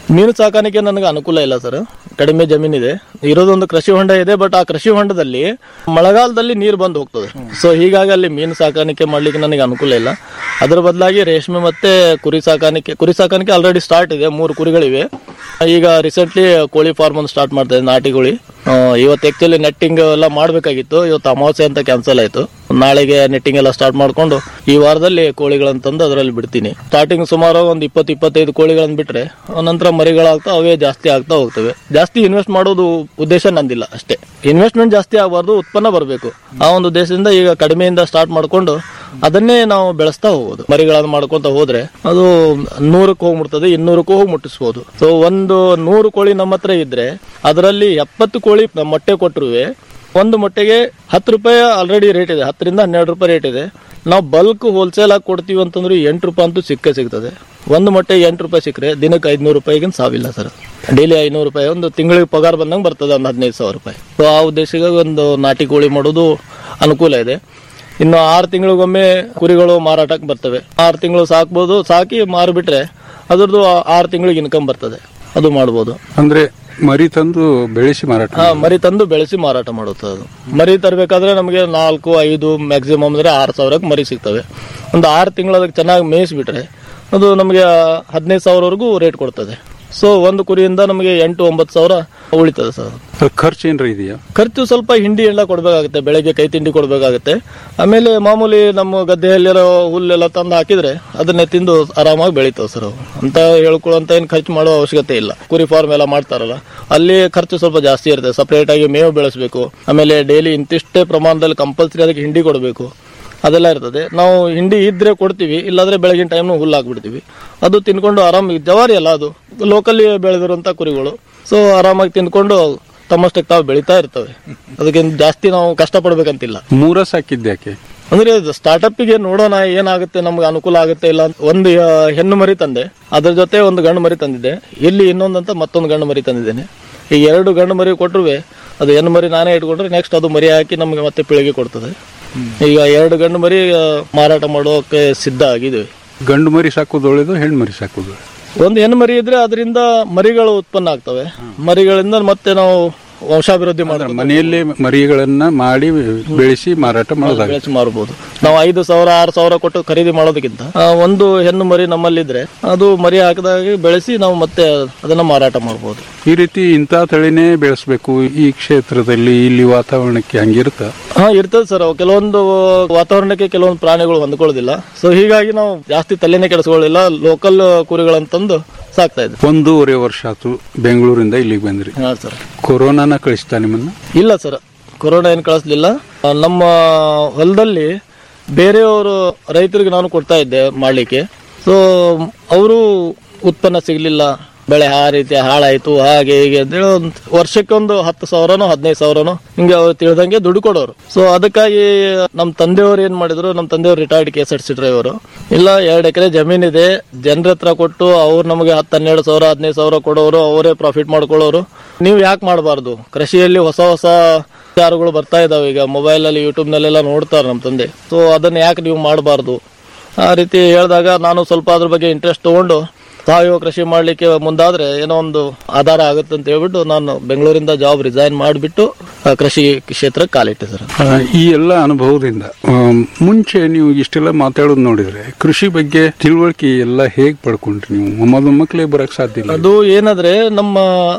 [SPEAKER 8] ಮೀನು ಸಾಕಾಣಿಕೆ ನನಗೆ ಅನುಕೂಲ ಇಲ್ಲ ಸರ್ ಕಡಿಮೆ ಜಮೀನಿದೆ ಇರೋದೊಂದು ಕೃಷಿ ಹೊಂಡ ಇದೆ ಬಟ್ ಆ ಕೃಷಿ ಹೊಂಡದಲ್ಲಿ ಮಳೆಗಾಲದಲ್ಲಿ ನೀರು ಬಂದು ಹೋಗ್ತದೆ ಸೊ ಹೀಗಾಗಿ ಅಲ್ಲಿ ಮೀನು ಸಾಕಾಣಿಕೆ ಮಾಡ್ಲಿಕ್ಕೆ ನನಗೆ ಅನುಕೂಲ ಇಲ್ಲ ಅದರ ಬದಲಾಗಿ ರೇಷ್ಮೆ ಮತ್ತೆ ಕುರಿ ಸಾಕಾಣಿಕೆ ಕುರಿ ಸಾಕಾಣಿಕೆ ಆಲ್ರೆಡಿ ಸ್ಟಾರ್ಟ್ ಇದೆ ಮೂರು ಕುರಿಗಳಿವೆ ಈಗ ರೀಸೆಂಟ್ಲಿ ಕೋಳಿ ಫಾರ್ಮ್ ಒಂದು ಸ್ಟಾರ್ಟ್ ಮಾಡ್ತಾ ಇದೆ ನಾಟಿ ಕೋಳಿ ಆ, ಇವತ್ತು ಆಕ್ಚುಲಿ ನೆಟ್ಟಿಂಗ್ ಎಲ್ಲ ಮಾಡಬೇಕಾಗಿತ್ತು ಇವತ್ತು ಅಮಾವಾಸ್ಯೆ ಅಂತ ಕ್ಯಾನ್ಸಲ್ ಆಯ್ತು ನಾಳೆಗೆ ನೆಟ್ಟಿಂಗ್ ಎಲ್ಲ ಸ್ಟಾರ್ಟ್ ಮಾಡ್ಕೊಂಡು ಈ ವಾರದಲ್ಲಿ ಕೋಳಿಗಳನ್ನ ತಂದು ಅದರಲ್ಲಿ ಬಿಡ್ತೀನಿ ಸ್ಟಾರ್ಟಿಂಗ್ ಸುಮಾರು ಒಂದು ಇಪ್ಪತ್ತು ಇಪ್ಪತ್ತೈದು ಕೋಳಿಗಳನ್ನ ಬಿಟ್ರೆ ನಂತರ ಮರಿಗಳಾಗ್ತಾ ಅವೇ ಜಾಸ್ತಿ ಆಗ್ತಾ ಹೋಗ್ತವೆ ಜಾಸ್ತಿ ಇನ್ವೆಸ್ಟ್ ಮಾಡೋದು ಉದ್ದೇಶ ನಂದಿಲ್ಲ ಅಷ್ಟೇ ಇನ್ವೆಸ್ಟ್ಮೆಂಟ್ ಜಾಸ್ತಿ ಆಗಬಾರ್ದು ಉತ್ಪನ್ನ ಬರಬೇಕು ಆ ಒಂದು ಉದ್ದೇಶದಿಂದ ಈಗ ಕಡಿಮೆಯಿಂದ ಸ್ಟಾರ್ಟ್ ಮಾಡ್ಕೊಂಡು ಅದನ್ನೇ ನಾವು ಬೆಳೆಸ್ತಾ ಹೋಗೋದು ಮರಿಗಳನ್ನ ಮಾಡ್ಕೊಂತ ಹೋದ್ರೆ ಅದು ನೂರಕ್ಕೆ ಹೋಗ್ಬಿಡ್ತದೆ ಇನ್ನೂರಕ್ಕೂ ಹೋಗಿ ಮುಟ್ಟಿಸ್ಬೋದು ಸೊ ಒಂದು ನೂರು ಕೋಳಿ ನಮ್ಮ ಹತ್ರ ಇದ್ರೆ ಅದರಲ್ಲಿ ಎಪ್ಪತ್ತು ಕೋಳಿ ಮೊಟ್ಟೆ ಕೊಟ್ಟರುವೆ ಒಂದು ಮೊಟ್ಟೆಗೆ ಹತ್ತು ರೂಪಾಯಿ ಆಲ್ರೆಡಿ ರೇಟ್ ಇದೆ ಹತ್ತರಿಂದ ಹನ್ನೆರಡು ರೂಪಾಯಿ ರೇಟ್ ಇದೆ ನಾವು ಬಲ್ಕ್ ಹೋಲ್ಸೇಲ್ ಆಗಿ ಕೊಡ್ತೀವಿ ಅಂತಂದ್ರೆ ಎಂಟು ರೂಪಾಯಿ ಅಂತೂ ಸಿಕ್ಕೇ ಸಿಗ್ತದೆ ಒಂದು ಮೊಟ್ಟೆ ಎಂಟು ರೂಪಾಯಿ ಸಿಕ್ಕರೆ ದಿನಕ್ಕೆ ಐದ್ನೂರು ರೂಪಾಯಿಗಿನ ಸಾವಿಲ್ಲ ಸರ್ ಡೈಲಿ ಐನೂರು ರೂಪಾಯಿ ಒಂದು ತಿಂಗಳಿಗೆ ಪಗಾರ ಬಂದಂಗೆ ಬರ್ತದೆ ಒಂದು ಹದಿನೈದು ಸಾವಿರ ರೂಪಾಯಿ ಸೊ ಆ ಉದ್ದೇಶಕ್ಕೆ ಒಂದು ನಾಟಿ ಕೋಳಿ ಮಾಡೋದು ಅನುಕೂಲ ಇದೆ ಇನ್ನು ಆರು ತಿಂಗಳಿಗೊಮ್ಮೆ ಕುರಿಗಳು ಮಾರಾಟಕ್ಕೆ ಬರ್ತವೆ ಆರು ತಿಂಗಳು ಸಾಕ್ಬೋದು ಸಾಕಿ ಮಾರಿಬಿಟ್ರೆ ಅದ್ರದ್ದು ಆರು ತಿಂಗಳಿಗೆ ಇನ್ಕಮ್ ಬರ್ತದೆ ಅದು ಮಾಡ್ಬೋದು
[SPEAKER 7] ಅಂದ್ರೆ ಮರಿ ತಂದು ಬೆಳೆಸಿ ಮಾರಾಟ
[SPEAKER 8] ಹಾ ಮರಿ ತಂದು ಬೆಳೆಸಿ ಮಾರಾಟ ಮಾಡುತ್ತೆ ಅದು ಮರಿ ತರಬೇಕಾದ್ರೆ ನಮಗೆ ನಾಲ್ಕು ಐದು ಮ್ಯಾಕ್ಸಿಮಮ್ ಅಂದ್ರೆ ಆರು ಸಾವಿರಕ್ಕೆ ಮರಿ ಸಿಗ್ತವೆ ಒಂದು ಆರು ತಿಂಗಳು ಅದಕ್ಕೆ ಚೆನ್ನಾಗಿ ಮೇಯಿಸ್ಬಿಟ್ರೆ ಅದು ನಮಗೆ ಹದಿನೈದು ಸಾವಿರವರೆಗೂ ರೇಟ್ ಕೊಡ್ತದೆ ಸೊ ಒಂದು ಕುರಿಯಿಂದ ನಮಗೆ ಎಂಟು ಒಂಬತ್ತು ಸಾವಿರ ಉಳಿತದೆ ಸರ್
[SPEAKER 7] ಅದ್ರ ಖರ್ಚು ಏನ್ರ ಇದೆಯಾ
[SPEAKER 8] ಖರ್ಚು ಸ್ವಲ್ಪ ಹಿಂಡಿ ಎಲ್ಲ ಕೊಡಬೇಕಾಗುತ್ತೆ ಬೆಳಗ್ಗೆ ಕೈ ತಿಂಡಿ ಕೊಡಬೇಕಾಗುತ್ತೆ ಆಮೇಲೆ ಮಾಮೂಲಿ ನಮ್ಮ ಗದ್ದೆಯಲ್ಲಿರೋ ಹುಲ್ಲೆಲ್ಲ ತಂದು ಹಾಕಿದ್ರೆ ಅದನ್ನೇ ತಿಂದು ಆರಾಮಾಗಿ ಬೆಳಿತಾವೆ ಸರ್ ಅವು ಅಂತ ಹೇಳ್ಕೊಳ್ಳೋಂತ ಏನು ಖರ್ಚು ಮಾಡೋ ಅವಶ್ಯಕತೆ ಇಲ್ಲ ಕುರಿ ಫಾರ್ಮ್ ಎಲ್ಲ ಮಾಡ್ತಾರಲ್ಲ ಅಲ್ಲಿ ಖರ್ಚು ಸ್ವಲ್ಪ ಜಾಸ್ತಿ ಇರುತ್ತೆ ಸಪರೇಟ್ ಆಗಿ ಮೇವು ಬೆಳೆಸಬೇಕು ಆಮೇಲೆ ಡೈಲಿ ಇಂತಿಷ್ಟೇ ಪ್ರಮಾಣದಲ್ಲಿ ಕಂಪಲ್ಸರಿ ಅದಕ್ಕೆ ಹಿಂಡಿ ಕೊಡಬೇಕು ಅದೆಲ್ಲ ಇರ್ತದೆ ನಾವು ಹಿಂಡಿ ಇದ್ರೆ ಕೊಡ್ತೀವಿ ಇಲ್ಲಾಂದ್ರೆ ಬೆಳಗಿನ ಟೈಮ್ ಹುಲ್ಲು ಹಾಕ್ಬಿಡ್ತೀವಿ ಅದು ತಿನ್ಕೊಂಡು ಆರಾಮ್ ಜವಾರಿ ಅಲ್ಲ ಅದು ಲೋಕಲ್ಲಿ ಬೆಳೆದಿರುವಂತ ಕುರಿಗಳು ಸೊ ಆರಾಮಾಗಿ ತಿನ್ಕೊಂಡು ತಮ್ಮಷ್ಟಕ್ಕೆ ತಾವು ಬೆಳೀತಾ ಇರ್ತವೆ ಅದಕ್ಕೆ ಜಾಸ್ತಿ ನಾವು ಕಷ್ಟಪಡ್ಬೇಕಂತಿಲ್ಲ
[SPEAKER 7] ಮೂರ ಸಾಕಿದ್ಯಾಕೆ
[SPEAKER 8] ಅಂದ್ರೆ ಸ್ಟಾರ್ಟಪ್ಗೆ ನೋಡೋಣ ಏನಾಗುತ್ತೆ ನಮ್ಗೆ ಅನುಕೂಲ ಆಗುತ್ತೆ ಇಲ್ಲ ಅಂತ ಒಂದು ಆ, ಹೆಣ್ಣು ಮರಿ ತಂದೆ ಅದ್ರ ಜೊತೆ ಒಂದು ಗಂಡು ಮರಿ ತಂದಿದ್ದೆ ಇಲ್ಲಿ ಇನ್ನೊಂದಂತ ಮತ್ತೊಂದು ಗಂಡು ಮರಿ ತಂದಿದ್ದೇನೆ ಈ ಎರಡು ಗಂಡು ಮರಿ ಕೊಟ್ಟರುವೆ ಅದು ಹೆಣ್ಣು ಮರಿ ನಾನೇ ಇಟ್ಕೊಂಡ್ರೆ ನೆಕ್ಸ್ಟ್ ಅದು ಮರಿ ಹಾಕಿ ನಮಗೆ ಮತ್ತೆ ಪೀಳಿಗೆ ಕೊಡ್ತದೆ ಈಗ ಎರಡು ಗಂಡು ಮರಿ ಆ, ಮಾರಾಟ ಮಾಡೋಕೆ ಸಿದ್ಧ ಆಗಿವೆ
[SPEAKER 7] ಗಂಡು ಮರಿ ಸಾಕೋದು ಒಳ್ಳೇದು ಹೆಣ್ಣು ಮರಿ ಸಾಕೋದು ಒಳ್ಳೇದು.
[SPEAKER 8] ಒಂದು ಹೆಣ್ಣು ಮರಿ ಇದ್ರೆ ಅದರಿಂದ ಮರಿಗಳು ಉತ್ಪನ್ನ ಆಗ್ತವೆ ಮರಿಗಳಿಂದ ಮತ್ತೆ ನಾವು ವಂಶಾಭಿವೃದ್ಧಿ ಮಾಡ್ತಾರೆ
[SPEAKER 7] ಮನೆಯಲ್ಲೇ ಮರಿಗಳನ್ನ ಮಾಡಿ ಬೆಳೆಸಿ ಮಾರಾಟ ಮಾಡೋದಾಗುತ್ತೆ
[SPEAKER 8] ಬೆಳೆಸಿ ಮಾರಬಹುದು ನಾವು ಐದು ಸಾವಿರ ಆರು ಸಾವಿರ ಕೊಟ್ಟು ಖರೀದಿ ಮಾಡೋದಕ್ಕಿಂತ ಆ, ಒಂದು ಹೆಣ್ಣು ಮರಿ ನಮ್ಮಲ್ಲಿದ್ರೆ ಅದು ಮರಿ ಹಾಕಿದಾಗ ಬೆಳೆಸಿ ನಾವು ಮತ್ತೆ ಅದನ್ನ ಮಾರಾಟ ಮಾಡಬಹುದು
[SPEAKER 7] ಈ ರೀತಿ ಇಂಥ ತಳಿನೇ ಬೆಳೆಸಬೇಕು ಈ ಕ್ಷೇತ್ರದಲ್ಲಿ ಇಲ್ಲಿ ವಾತಾವರಣಕ್ಕೆ ಹಂಗಿರುತ್ತ
[SPEAKER 8] ಹಾ ಇರ್ತದೆ ಸರ್ ಅವು ಕೆಲವೊಂದು ವಾತಾವರಣಕ್ಕೆ ಕೆಲವೊಂದು ಪ್ರಾಣಿಗಳು ಹೊಂದ್ಕೊಳ್ಳೋದಿಲ್ಲ ಸೊ ಹೀಗಾಗಿ ನಾವು ಜಾಸ್ತಿ ತಲೆನೇ ಕೆಡಿಸ್ಕೊಳ್ಳಿಲ್ಲ ಲೋಕಲ್ ಕುರಿಗಳಂತಂದು ಸಾಕ್ತಾ ಇದ್ವಿ
[SPEAKER 7] ಒಂದೂವರೆ ವರ್ಷ ಆತು ಬೆಂಗಳೂರಿಂದ ಇಲ್ಲಿಗೆ ಬಂದ್ರಿ
[SPEAKER 8] ಹಾ ಸರ್
[SPEAKER 7] ಕೊರೋನಾನ ಕಳಿಸ್ತಾ ನಿಮ್ಮನ್ನ
[SPEAKER 8] ಇಲ್ಲ ಸರ್ ಕೊರೋನಾ ಏನು ಕಳಿಸ್ಲಿಲ್ಲ ಆ, ನಮ್ಮ ಹೊಲದಲ್ಲಿ ಬೇರೆಯವರು ರೈತರಿಗೆ ನಾನು ಕೊಡ್ತಾ ಇದ್ದೆ ಮಾಡಲಿಕ್ಕೆ ಸೊ ಅವರು ಉತ್ಪನ್ನ ಸಿಗಲಿಲ್ಲ ಬೆಳೆ ಆ ರೀತಿ ಹಾಳಾಯ್ತು ಹಾಗೆ ಹೀಗೆ ಅಂತೇಳಿ ಒಂದು ವರ್ಷಕ್ಕೆ ಒಂದು ಹತ್ತು ಸಾವಿರನೋ ಹದಿನೈದು ಸಾವಿರನೋ ಹಿಂಗೆ ಅವ್ರು ತಿಳಿದಂಗೆ ದುಡ್ಡು ಕೊಡೋರು ಸೊ ಅದಕ್ಕಾಗಿ ನಮ್ಮ ತಂದೆಯವರು ಏನ್ ಮಾಡಿದ್ರು ನಮ್ಮ ತಂದೆಯವರು retired K S R T ಡ್ರೈವರು ಇಲ್ಲ ಎರಡು ಎಕರೆ ಜಮೀನಿದೆ ಜನರ ಹತ್ರ ಕೊಟ್ಟು ಅವ್ರು ನಮಗೆ ಹತ್ತು ಹನ್ನೆರಡು ಸಾವಿರ ಹದಿನೈದು ಸಾವಿರ ಕೊಡೋರು ಅವರೇ ಪ್ರಾಫಿಟ್ ಮಾಡ್ಕೊಳ್ಳೋರು ನೀವು ಯಾಕೆ ಮಾಡಬಾರ್ದು ಕೃಷಿಯಲ್ಲಿ ಹೊಸ ಹೊಸ ವಿಚಾರಗಳು ಬರ್ತಾ ಇದಾವೆ ಈಗ ಮೊಬೈಲ್ ಅಲ್ಲಿ ಯೂಟ್ಯೂಬ್ ನಲ್ಲೆಲ್ಲ ನೋಡ್ತಾರೆ ನಮ್ಮ ತಂದೆ ಸೊ ಅದನ್ನ ಯಾಕೆ ನೀವು ಮಾಡಬಾರ್ದು ಆ ರೀತಿ ಹೇಳಿದಾಗ ನಾನು ಸ್ವಲ್ಪ ಅದ್ರ ಬಗ್ಗೆ ಇಂಟ್ರೆಸ್ಟ್ ತಗೊಂಡು ಸಾವಯವ ಕೃಷಿ ಮಾಡ್ಲಿಕ್ಕೆ ಮುಂದಾದ್ರೆ ಏನೋ ಒಂದು ಆಧಾರ ಆಗುತ್ತೆ ಅಂತ ಹೇಳ್ಬಿಟ್ಟು ನಾನು ಬೆಂಗಳೂರಿಂದ ಜಾಬ್ ರಿಸೈನ್ ಮಾಡಿಬಿಟ್ಟು ಕೃಷಿ ಕ್ಷೇತ್ರಕ್ಕೆ ಕಾಲಿಟ್ಟೆ ಸರ್
[SPEAKER 7] ಆ, ಈ ಎಲ್ಲ ಅನುಭವದಿಂದ ಆ, ಮುಂಚೆ ನೀವು ಇಷ್ಟೆಲ್ಲ ಮಾತಾಡೋದು ನೋಡಿದ್ರೆ ಕೃಷಿ ಬಗ್ಗೆ ತಿಳುವಳಿಕೆ ಎಲ್ಲ ಹೇಗ್ ಪಡ್ಕೊಂಡ್ರಿ ನೀವು ಮೊದಲು ಮಕ್ಕಳೇ ಬರಕ್ ಸಾಧ್ಯ ಇಲ್ಲ
[SPEAKER 8] ಅದು ಏನಂದ್ರೆ ನಮ್ಮ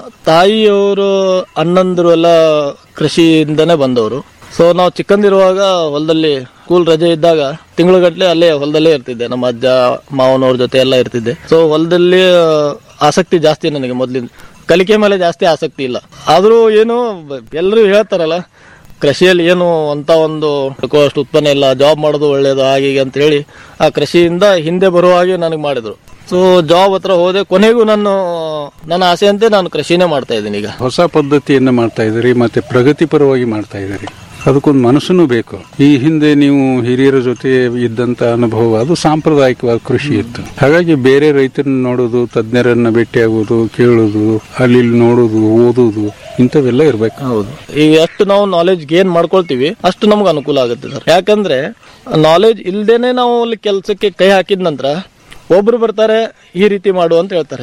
[SPEAKER 8] ತಾಯಿಯವರು ಅಣ್ಣಂದಿರು ಎಲ್ಲ ಕೃಷಿಯಿಂದನೇ ಬಂದವರು ಸೊ ನಾವು ಚಿಕ್ಕಂದಿರುವಾಗ ಹೊಲದಲ್ಲಿ ಸ್ಕೂಲ್ ರಜೆ ಇದ್ದಾಗ ತಿಂಗಳುಗಟ್ಲೆ ಅಲ್ಲೇ ಹೊಲದಲ್ಲೇ ಇರ್ತಿದ್ದೆ ನಮ್ಮ ಅಜ್ಜ ಮಾವನವ್ರ ಜೊತೆ ಎಲ್ಲ ಇರ್ತಿದ್ದೆ ಸೊ ಹೊಲದಲ್ಲಿ ಆ, ಆಸಕ್ತಿ ಜಾಸ್ತಿ ನನಗೆ ಮೊದ್ಲಿಂದ ಕಲಿಕೆ ಮೇಲೆ ಜಾಸ್ತಿ ಆಸಕ್ತಿ ಇಲ್ಲ ಆದ್ರೂ ಏನು ಎಲ್ಲರೂ ಹೇಳ್ತಾರಲ್ಲ ಕೃಷಿಯಲ್ಲಿ ಏನು ಅಂತ ಒಂದು ಅಷ್ಟು ಉತ್ಪನ್ನ ಇಲ್ಲ ಜಾಬ್ ಮಾಡೋದು ಒಳ್ಳೇದು ಹಾಗೆ ಹೀಗೆ ಅಂತ ಹೇಳಿ ಆ ಕೃಷಿಯಿಂದ ಹಿಂದೆ ಬರುವ ಹಾಗೆ ನನಗೆ ಮಾಡಿದ್ರು ಸೊ ಜಾಬ್ ಹತ್ರ ಹೋದೆ ಕೊನೆಗೂ ನಾನು ನನ್ನ ಆಸೆಯಂತೆ ನಾನು ಕೃಷಿನೇ ಮಾಡ್ತಾ ಇದ್ದೀನಿ ಈಗ
[SPEAKER 7] ಹೊಸ ಪದ್ಧತಿಯನ್ನ ಮಾಡ್ತಾ ಇದ್ದೀರಿ ಮತ್ತೆ ಪ್ರಗತಿಪರವಾಗಿ ಮಾಡ್ತಾ ಇದ್ದೀರಿ ಅದಕ್ಕೊಂದು ಮನಸ್ಸನ್ನು ಬೇಕು ಈ ಹಿಂದೆ ನೀವು ಹಿರಿಯರ ಜೊತೆ ಇದ್ದಂತ ಅನುಭವ ಅದು ಸಾಂಪ್ರದಾಯಿಕವಾದ ಕೃಷಿ ಇತ್ತು ಹಾಗಾಗಿ ಬೇರೆ ರೈತರನ್ನ ನೋಡೋದು ತಜ್ಞರನ್ನ ಭೇಟಿಯಾಗೋದು ಕೇಳೋದು ಅಲ್ಲಿ ಇಲ್ಲಿ ನೋಡೋದು ಓದೋದು ಇಂಥವೆಲ್ಲ ಇರ್ಬೇಕು
[SPEAKER 8] ಹೌದು ಈಗ ಎಷ್ಟು ನಾವು ನಾಲೆಜ್ ಗೇನ್ ಮಾಡ್ಕೊಳ್ತೀವಿ ಅಷ್ಟು ನಮ್ಗೆ ಅನುಕೂಲ ಆಗುತ್ತೆ ಸರ್ ಯಾಕಂದ್ರೆ ನಾಲೆಜ್ ಇಲ್ದೇನೆ ನಾವು ಅಲ್ಲಿ ಕೆಲಸಕ್ಕೆ ಕೈ ಹಾಕಿದ ನಂತರ ಒಬ್ರು ಬರ್ತಾರೆ ಈ ರೀತಿ ಮಾಡು ಅಂತ ಹೇಳ್ತಾರೆ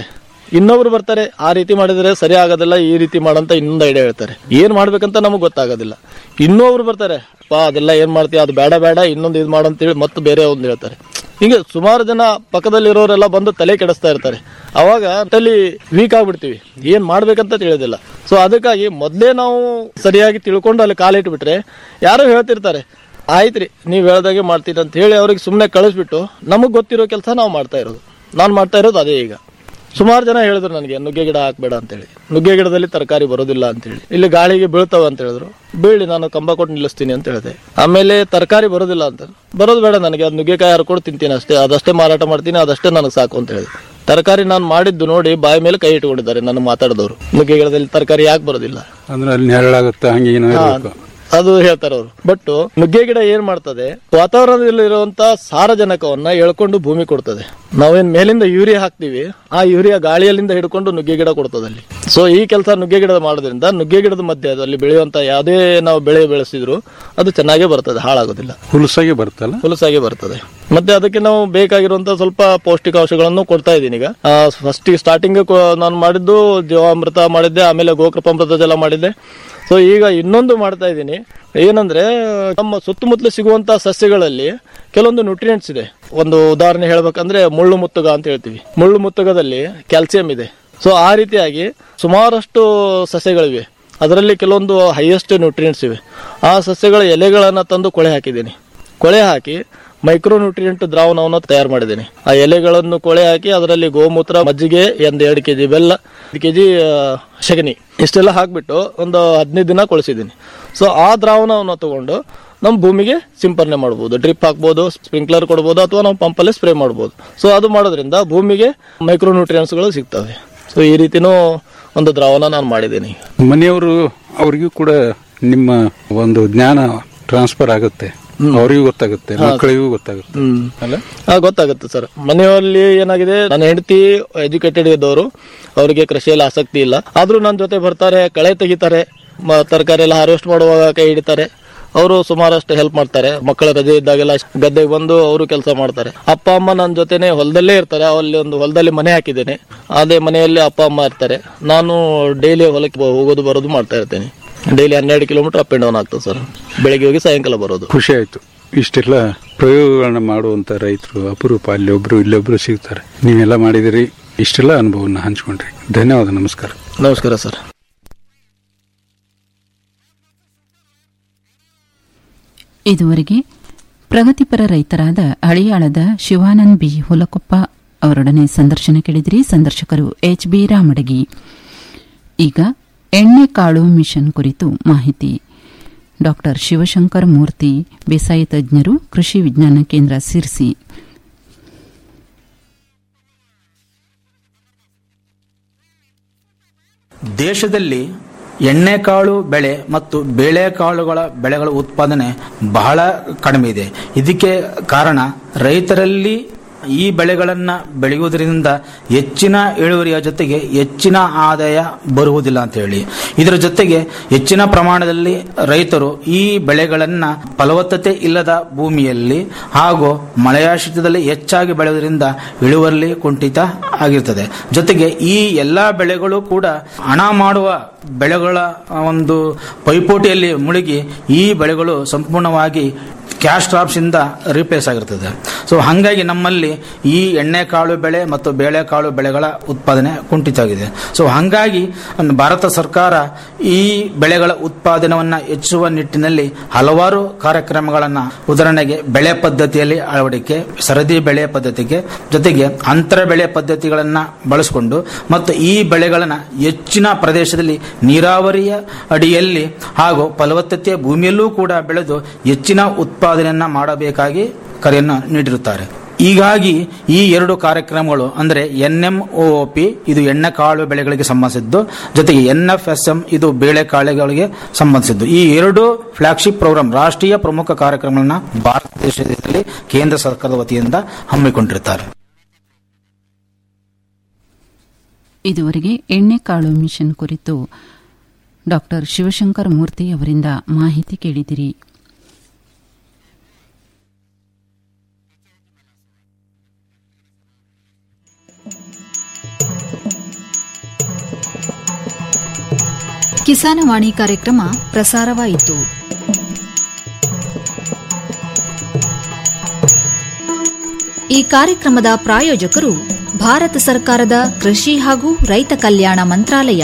[SPEAKER 8] ಇನ್ನೊಬ್ರು ಬರ್ತಾರೆ ಆ ರೀತಿ ಮಾಡಿದ್ರೆ ಸರಿ ಆಗೋದಿಲ್ಲ ಈ ರೀತಿ ಮಾಡಂತ ಇನ್ನೊಂದು ಐಡಿಯಾ ಹೇಳ್ತಾರೆ ಏನ್ ಮಾಡ್ಬೇಕಂತ ನಮಗೆ ಗೊತ್ತಾಗೋದಿಲ್ಲ ಇನ್ನೊಬ್ರು ಬರ್ತಾರೆ ಪಾ ಅದೆಲ್ಲ ಏನ್ ಮಾಡ್ತೀಯ ಅದು ಬೇಡ ಬೇಡ ಇನ್ನೊಂದು ಇದು ಮಾಡಂತೇಳಿ ಮತ್ತೆ ಬೇರೆ ಒಂದು ಹೇಳ್ತಾರೆ ಹಿಂಗೆ ಸುಮಾರು ಜನ ಪಕ್ಕದಲ್ಲಿರೋರೆಲ್ಲ ಬಂದು ತಲೆ ಕೆಡಿಸ್ತಾ ಇರ್ತಾರೆ ಅವಾಗ ತಲೆ ವೀಕ್ ಆಗ್ಬಿಡ್ತೀವಿ ಏನ್ ಮಾಡ್ಬೇಕಂತ ತಿಳಿಯೋದಿಲ್ಲ ಸೊ ಅದಕ್ಕಾಗಿ ಮೊದ್ಲೇ ನಾವು ಸರಿಯಾಗಿ ತಿಳ್ಕೊಂಡು ಅಲ್ಲಿ ಕಾಲಿಟ್ಬಿಟ್ರೆ ಯಾರೋ ಹೇಳ್ತಿರ್ತಾರೆ ಆಯ್ತ್ರಿ ನೀವ್ ಹೇಳ್ದಾಗೆ ಮಾಡ್ತೀರಿ ಅಂತ ಹೇಳಿ ಅವ್ರಿಗೆ ಸುಮ್ಮನೆ ಕಳಿಸ್ಬಿಟ್ಟು ನಮಗ್ ಗೊತ್ತಿರೋ ಕೆಲಸ ನಾವು ಮಾಡ್ತಾ ಇರೋದು ನಾನು ಮಾಡ್ತಾ ಇರೋದು ಅದೇ ಈಗ ಸುಮಾರು ಜನ ಹೇಳಿದ್ರು ನನಗೆ ನುಗ್ಗೆ ಗಿಡ ಹಾಕ್ಬೇಡ ಅಂತೇಳಿ ನುಗ್ಗೆ ಗಿಡದಲ್ಲಿ ತರಕಾರಿ ಬರೋದಿಲ್ಲ ಅಂತೇಳಿ ಇಲ್ಲಿ ಗಾಳಿಗೆ ಬೀಳ್ತಾವ ಅಂತ ಹೇಳಿದ್ರು ಬೀಳಿ ನಾನು ಕಂಬ ಕೊಟ್ಟು ನಿಲ್ಲಿಸ್ತೀನಿ ಅಂತ ಹೇಳಿದೆ ಆಮೇಲೆ ತರಕಾರಿ ಬರೋದಿಲ್ಲ ಅಂತ ಬರೋದು ಬೇಡ ನನಗೆ ಅದು ನುಗ್ಗೆಕಾಯಿ ಹರ್ಕೊಂಡು ತಿಂತೀನಿ ಅಷ್ಟೇ ಅದಷ್ಟೇ ಮಾರಾಟ ಮಾಡ್ತೀನಿ ಅದಷ್ಟೇ ನನಗೆ ಸಾಕು ಅಂತ ಹೇಳಿದೆ ತರಕಾರಿ ನಾನು ಮಾಡಿದ್ದು ನೋಡಿ ಬಾಯಿ ಮೇಲೆ ಕೈ ಇಟ್ಕೊಂಡಿದ್ದಾರೆ ನನ್ನ ಮಾತಾಡಿದವರು ನುಗ್ಗೆ ಗಿಡದಲ್ಲಿ ತರಕಾರಿ ಯಾಕೆ ಬರೋದಿಲ್ಲ
[SPEAKER 7] ಅಂದ್ರೆ ಅಲ್ಲಿ ನೆರಳಾಗುತ್ತೆ ಹಂಗೆ ಏನೋ ಇರ್ಬೇಕು
[SPEAKER 8] ಅದು ಹೇಳ್ತಾರೆ ಅವರು ಬಟ್ ನುಗ್ಗೆ ಗಿಡ ಏನ್ ಮಾಡ್ತದೆ ವಾತಾವರಣದಲ್ಲಿರುವಂತ ಸಾರಜನಕವನ್ನ ಎಳ್ಕೊಂಡು ಭೂಮಿ ಕೊಡ್ತದೆ ನಾವೇನ್ ಮೇಲಿಂದ ಯೂರಿಯಾ ಹಾಕ್ತಿವಿ ಆ ಯೂರಿಯಾ ಗಾಳಿಯಲ್ಲಿಂದ ಹಿಡ್ಕೊಂಡು ನುಗ್ಗೆ ಗಿಡ ಕೊಡ್ತದೆ ಅಲ್ಲಿ ಸೊ ಈ ಕೆಲಸ ನುಗ್ಗೆ ಗಿಡದ ಮಾಡೋದ್ರಿಂದ ನುಗ್ಗೆ ಗಿಡದ ಮಧ್ಯೆ ಅದು ಅಲ್ಲಿ ಬೆಳೆಯುವಂತ ಯಾವುದೇ ನಾವು ಬೆಳೆ ಬೆಳೆಸಿದ್ರು ಅದು ಚೆನ್ನಾಗೇ ಬರ್ತದೆ ಹಾಳಾಗೋದಿಲ್ಲ
[SPEAKER 7] ಹುಲಸಾಗಿ ಬರ್ತಲ್ಲ
[SPEAKER 8] ಹುಲಸಾಗಿ ಬರ್ತದೆ ಮತ್ತೆ ಅದಕ್ಕೆ ನಾವು ಬೇಕಾಗಿರುವಂತ ಸ್ವಲ್ಪ ಪೌಷ್ಟಿಕಾಂಶಗಳನ್ನು ಕೊಡ್ತಾ ಇದ್ದೀನಿ ಈಗ ಫಸ್ಟ್ ಸ್ಟಾರ್ಟಿಂಗ್ ನಾನು ಮಾಡಿದ್ದು ಜೀವಾಮೃತ ಮಾಡಿದ್ದೆ ಆಮೇಲೆ ಗೋಕೃಪಾಮೃತ ಜಲ ಮಾಡಿದ್ದೆ ಸೊ ಈಗ ಇನ್ನೊಂದು ಮಾಡ್ತಾ ಇದ್ದೀನಿ ಏನಂದ್ರೆ ನಮ್ಮ ಸುತ್ತಮುತ್ತಲು ಸಿಗುವಂತ ಸಸ್ಯಗಳಲ್ಲಿ ಕೆಲವೊಂದು ನ್ಯೂಟ್ರಿಯೆಂಟ್ಸ್ ಇದೆ ಒಂದು ಉದಾಹರಣೆ ಹೇಳ್ಬೇಕಂದ್ರೆ ಮುಳ್ಳು ಮುತ್ತುಗ ಅಂತ ಹೇಳ್ತೀವಿ ಮುಳ್ಳು ಮುತ್ತುಗದಲ್ಲಿ ಕ್ಯಾಲ್ಸಿಯಂ ಇದೆ ಸೊ ಆ ರೀತಿಯಾಗಿ ಸುಮಾರಷ್ಟು ಸಸ್ಯಗಳಿವೆ ಅದರಲ್ಲಿ ಕೆಲವೊಂದು ಹೈಯೆಸ್ಟ್ ನ್ಯೂಟ್ರಿಯೆಂಟ್ಸ್ ಇವೆ ಆ ಸಸ್ಯಗಳ ಎಲೆಗಳನ್ನ ತಂದು ಕೊಳೆ ಹಾಕಿದ್ದೀನಿ ಕೊಳೆ ಹಾಕಿ ಮೈಕ್ರೋ ನ್ಯೂಟ್ರಿಯೆಂಟ್ ದ್ರಾವಣವನ್ನು ತಯಾರು ಮಾಡಿದ್ದೀನಿ ಆ ಎಲೆಗಳನ್ನು ಕೊಳೆ ಹಾಕಿ ಅದರಲ್ಲಿ ಗೋಮೂತ್ರ ಮಜ್ಜಿಗೆ ಒಂದ್ ಎರಡು ಕೆಜಿ ಬೆಲ್ಲ ಒಂದು ಕೆಜಿ ಸಗಣಿ ಇಷ್ಟೆಲ್ಲ ಹಾಕ್ಬಿಟ್ಟು ಒಂದು ಹದಿನೈದು ದಿನ ಕೊಳಿಸಿದ್ದೀನಿ ಸೊ ಆ ದ್ರಾವಣವನ್ನು ತಗೊಂಡು ನಮ್ಮ ಭೂಮಿಗೆ ಸಿಂಪರಣೆ ಮಾಡ್ಬೋದು ಡ್ರಿಪ್ ಹಾಕ್ಬೋದು ಸ್ಪ್ರಿಂಕ್ಲರ್ ಕೊಡ್ಬೋದು ಅಥವಾ ನಾವು ಪಂಪಲ್ಲೇ ಸ್ಪ್ರೇ ಮಾಡ್ಬೋದು ಸೊ ಅದು ಮಾಡೋದ್ರಿಂದ ಭೂಮಿಗೆ ಮೈಕ್ರೋ ನ್ಯೂಟ್ರಿಯೆಂಟ್ಸ್ಗಳು ಸಿಗ್ತವೆ ಸೊ ಈ ರೀತಿನೂ ಒಂದು ದ್ರಾವಣ ನಾನು ಮಾಡಿದ್ದೀನಿ
[SPEAKER 7] ಮನೆಯವರು ಅವರಿಗೂ ಕೂಡ ನಿಮ್ಮ ಒಂದು ಜ್ಞಾನ ಟ್ರಾನ್ಸ್ಫರ್ ಆಗುತ್ತೆ ಅವರಿಗೂ ಗೊತ್ತಾಗುತ್ತೆ ಮಕ್ಕಳಿಗೂ ಗೊತ್ತಾಗುತ್ತೆ
[SPEAKER 8] ಹ್ಮ್ ಅಲ್ಲ ಹಾ ಗೊತ್ತಾಗುತ್ತೆ ಸರ್ ಮನೆಯಲ್ಲಿ ಏನಾಗಿದೆ ನನ್ನ ಹೆಂಡತಿ ಎಜುಕೇಟೆಡ್ ಇದ್ದವರು ಅವರಿಗೆ ಕೃಷಿಯಲ್ಲಿ ಆಸಕ್ತಿ ಇಲ್ಲ ಆದ್ರೂ ನನ್ನ ಜೊತೆ ಬರ್ತಾರೆ ಕಳೆ ತೆಗಿತಾರೆ ಮ- ತರಕಾರಿ ಎಲ್ಲ ಹಾರ್ವೆಸ್ಟ್ ಮಾಡುವಾಗ ಕೈ ಹಿಡಿತಾರೆ ಅವರು ಸುಮಾರಷ್ಟು ಹೆಲ್ಪ್ ಮಾಡ್ತಾರೆ ಮಕ್ಕಳ ರಜೆ ಇದ್ದಾಗೆಲ್ಲ ಗದ್ದೆಗೆ ಬಂದು ಅವರು ಕೆಲಸ ಮಾಡ್ತಾರೆ ಅಪ್ಪ ಅಮ್ಮ ನನ್ನ ಜೊತೆನೆ ಹೊಲದಲ್ಲೇ ಇರ್ತಾರೆ ಅಲ್ಲಿ ಒಂದು ಹೊಲದಲ್ಲಿ ಮನೆ ಹಾಕಿದ್ದೇನೆ ಅದೇ ಮನೆಯಲ್ಲಿ ಅಪ್ಪ ಅಮ್ಮ ಇರ್ತಾರೆ ನಾನು ಡೈಲಿ ಹೊಲಕ್ಕೆ ಹೋಗೋದು ಬರೋದು ಮಾಡ್ತಾ ಇರ್ತೇನೆ ಡೈಲಿ ಹನ್ನೆರಡು ಕಿಲೋಮೀಟರ್ ಅಪ್ ಅಂಡ್ ಡೌನ್ ಆಗ್ತದೆ ಸರ್ ಬೆಳಿಗ್ಗೆ ಹೋಗಿ ಸಾಯಂಕಾಲ ಬರೋದು
[SPEAKER 7] ಖುಷಿ ಆಯ್ತು ಇಷ್ಟೆಲ್ಲ ಪ್ರಯೋಗಗಳನ್ನ ಮಾಡುವಂತ ರೈತರು ಅಪರೂಪ ಅಲ್ಲಿ ಒಬ್ರು ಇಲ್ಲೊಬ್ರು ಸಿಗ್ತಾರೆ ನೀವೆಲ್ಲ ಮಾಡಿದಿರಿ ಇಷ್ಟೆಲ್ಲ ಅನುಭವನ ಹಂಚ್ಕೊಂಡ್ರಿ ಧನ್ಯವಾದ ನಮಸ್ಕಾರ
[SPEAKER 8] ನಮಸ್ಕಾರ ಸರ್
[SPEAKER 1] ಇದುವರೆಗೆ ಪ್ರಗತಿಪರ ರೈತರಾದ ಹಳಿಯಾಳದ ಶಿವಾನಂದ್ ಬಿ ಹುಲಕೊಪ್ಪ ಅವರೊಡನೆ ಸಂದರ್ಶನ ಕೇಳಿದಿರಿ ಸಂದರ್ಶಕರು ಎಚ್ ಬಿ ರಾಮಡಗಿ ಈಗ ಎಣ್ಣೆ ಕಾಳು ಮಿಷನ್ ಕುರಿತು ಮಾಹಿತಿ ಡಾಕ್ಟರ್ ಶಿವಶಂಕರ್ ಮೂರ್ತಿ ಬೇಸಾಯ ತಜ್ಞರು ಕೃಷಿ ವಿಜ್ಞಾನ ಕೇಂದ್ರ ಸಿರ್ಸಿ
[SPEAKER 9] ದೇಶದಲ್ಲಿ ಎಣ್ಣೆಕಾಳು ಬೆಳೆ ಮತ್ತು ಬೇಳೆಕಾಳುಗಳ ಬೆಳೆಗಳ ಉತ್ಪಾದನೆ ಬಹಳ ಕಡಿಮೆ ಇದೆ ಇದಕ್ಕೆ ಕಾರಣ ರೈತರಲ್ಲಿ ಈ ಬೆಳೆಗಳನ್ನು ಬೆಳೆಯುವುದರಿಂದ ಹೆಚ್ಚಿನ ಇಳುವರಿಯ ಜೊತೆಗೆ ಹೆಚ್ಚಿನ ಆದಾಯ ಬರುವುದಿಲ್ಲ ಅಂತ ಹೇಳಿ ಇದರ ಜೊತೆಗೆ ಹೆಚ್ಚಿನ ಪ್ರಮಾಣದಲ್ಲಿ ರೈತರು ಈ ಬೆಳೆಗಳನ್ನು ಫಲವತ್ತತೆ ಇಲ್ಲದ ಭೂಮಿಯಲ್ಲಿ ಹಾಗೂ ಮಳೆಯಾಶ್ರಿತದಲ್ಲಿ ಹೆಚ್ಚಾಗಿ ಬೆಳೆಯುವುದರಿಂದ ಇಳುವರಿ ಕುಂಠಿತ ಆಗಿರ್ತದೆ ಜೊತೆಗೆ ಈ ಎಲ್ಲಾ ಬೆಳೆಗಳು ಕೂಡ ಹಣ ಮಾಡುವ ಬೆಳೆಗಳ ಒಂದು ಪೈಪೋಟಿಯಲ್ಲಿ ಮುಳುಗಿ ಈ ಬೆಳೆಗಳು ಸಂಪೂರ್ಣವಾಗಿ ಕ್ಯಾಶ್ ಕ್ರಾಪ್ಸ್ ಇಂದ ರಿಪ್ಲೇಸ್ ಆಗಿರ್ತದೆ ಸೊ ಹಾಗಾಗಿ ನಮ್ಮಲ್ಲಿ ಈ ಎಣ್ಣೆಕಾಳು ಬೆಳೆ ಮತ್ತು ಬೇಳೆಕಾಳು ಬೆಳೆಗಳ ಉತ್ಪಾದನೆ ಕುಂಠಿತ ಆಗಿದೆ ಸೊ ಹಾಗಾಗಿ ಭಾರತ ಸರ್ಕಾರ ಈ ಬೆಳೆಗಳ ಉತ್ಪಾದನವನ್ನು ಹೆಚ್ಚಿಸುವ ನಿಟ್ಟಿನಲ್ಲಿ ಹಲವಾರು ಕಾರ್ಯಕ್ರಮಗಳನ್ನು ಉದಾಹರಣೆಗೆ ಬೆಳೆ ಪದ್ಧತಿಯಲ್ಲಿ ಅಳವಡಿಕೆ ಸರದಿ ಬೆಳೆ ಪದ್ಧತಿಗೆ ಜೊತೆಗೆ ಅಂತರ ಬೆಳೆ ಪದ್ಧತಿಗಳನ್ನು ಬಳಸಿಕೊಂಡು ಮತ್ತು ಈ ಬೆಳೆಗಳನ್ನು ಹೆಚ್ಚಿನ ಪ್ರದೇಶದಲ್ಲಿ ನೀರಾವರಿಯ ಅಡಿಯಲ್ಲಿ ಹಾಗೂ ಫಲವತ್ತತೆಯ ಭೂಮಿಯಲ್ಲೂ ಕೂಡ ಬೆಳೆದು ಹೆಚ್ಚಿನ ಉತ್ಪಾದನೆಯನ್ನ ಮಾಡಬೇಕಾಗಿ ಕರೆಯನ್ನು ನೀಡಿರುತ್ತಾರೆ ಹೀಗಾಗಿ ಈ ಎರಡು ಕಾರ್ಯಕ್ರಮಗಳು ಅಂದರೆ ಎನ್ಎಂಒಪಿ ಇದು ಎಣ್ಣೆಕಾಳು ಬೆಳೆಗಳಿಗೆ ಸಂಬಂಧಿಸಿದ್ದು ಜೊತೆಗೆ ಎನ್ಎಫ್ಎಸ್ಎಂ ಇದು ಬೇಳೆಕಾಳುಗಳಿಗೆ ಸಂಬಂಧಿಸಿದ್ದು ಈ ಎರಡು ಫ್ಲಾಗ್ಶಿಪ್ ಪ್ರೋಗ್ರಾಂ ರಾಷ್ಟ್ರೀಯ ಪ್ರಮುಖ ಕಾರ್ಯಕ್ರಮಗಳನ್ನ ಭಾರತ ದೇಶದಲ್ಲಿ ಕೇಂದ್ರ ಸರ್ಕಾರದ ವತಿಯಿಂದ ಹಮ್ಮಿಕೊಂಡಿರುತ್ತಾರೆ
[SPEAKER 1] ಇದುವರೆಗೆ ಎಣ್ಣೆಕಾಳು ಮಿಷನ್ ಕುರಿತು ಡಾಕ್ಟರ್ ಶಿವಶಂಕರ್ ಮೂರ್ತಿ ಅವರಿಂದ ಮಾಹಿತಿ ಕೇಳಿದಿರಿ
[SPEAKER 2] ಕಿಸಾನವಾಣಿ ಕಾರ್ಯಕ್ರಮ ಪ್ರಸಾರವಾಯಿತು ಈ ಕಾರ್ಯಕ್ರಮದ ಪ್ರಾಯೋಜಕರು ಭಾರತ ಸರ್ಕಾರದ ಕೃಷಿ ಹಾಗೂ ರೈತ ಕಲ್ಯಾಣ ಮಂತ್ರಾಲಯ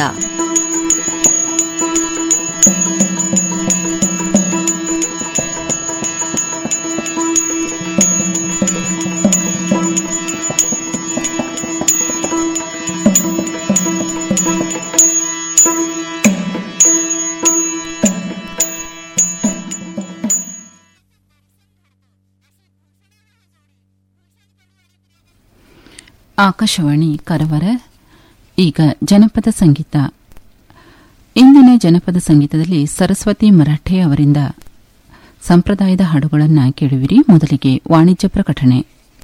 [SPEAKER 1] ಆಕಾಶವಾಣಿ ಕಾರವಾರ ಈಗ ಜನಪದ ಸಂಗೀತ ಇಂದಿನ ಜನಪದ ಸಂಗೀತದಲ್ಲಿ ಸರಸ್ವತಿ ಮರಾಠೆ ಅವರಿಂದ ಸಂಪ್ರದಾಯದ ಹಾಡುಗಳನ್ನು ಕೇಳುವಿರಿ ಮೊದಲಿಗೆ ವಾಣಿಜ್ಯ ಪ್ರಕಟಣೆ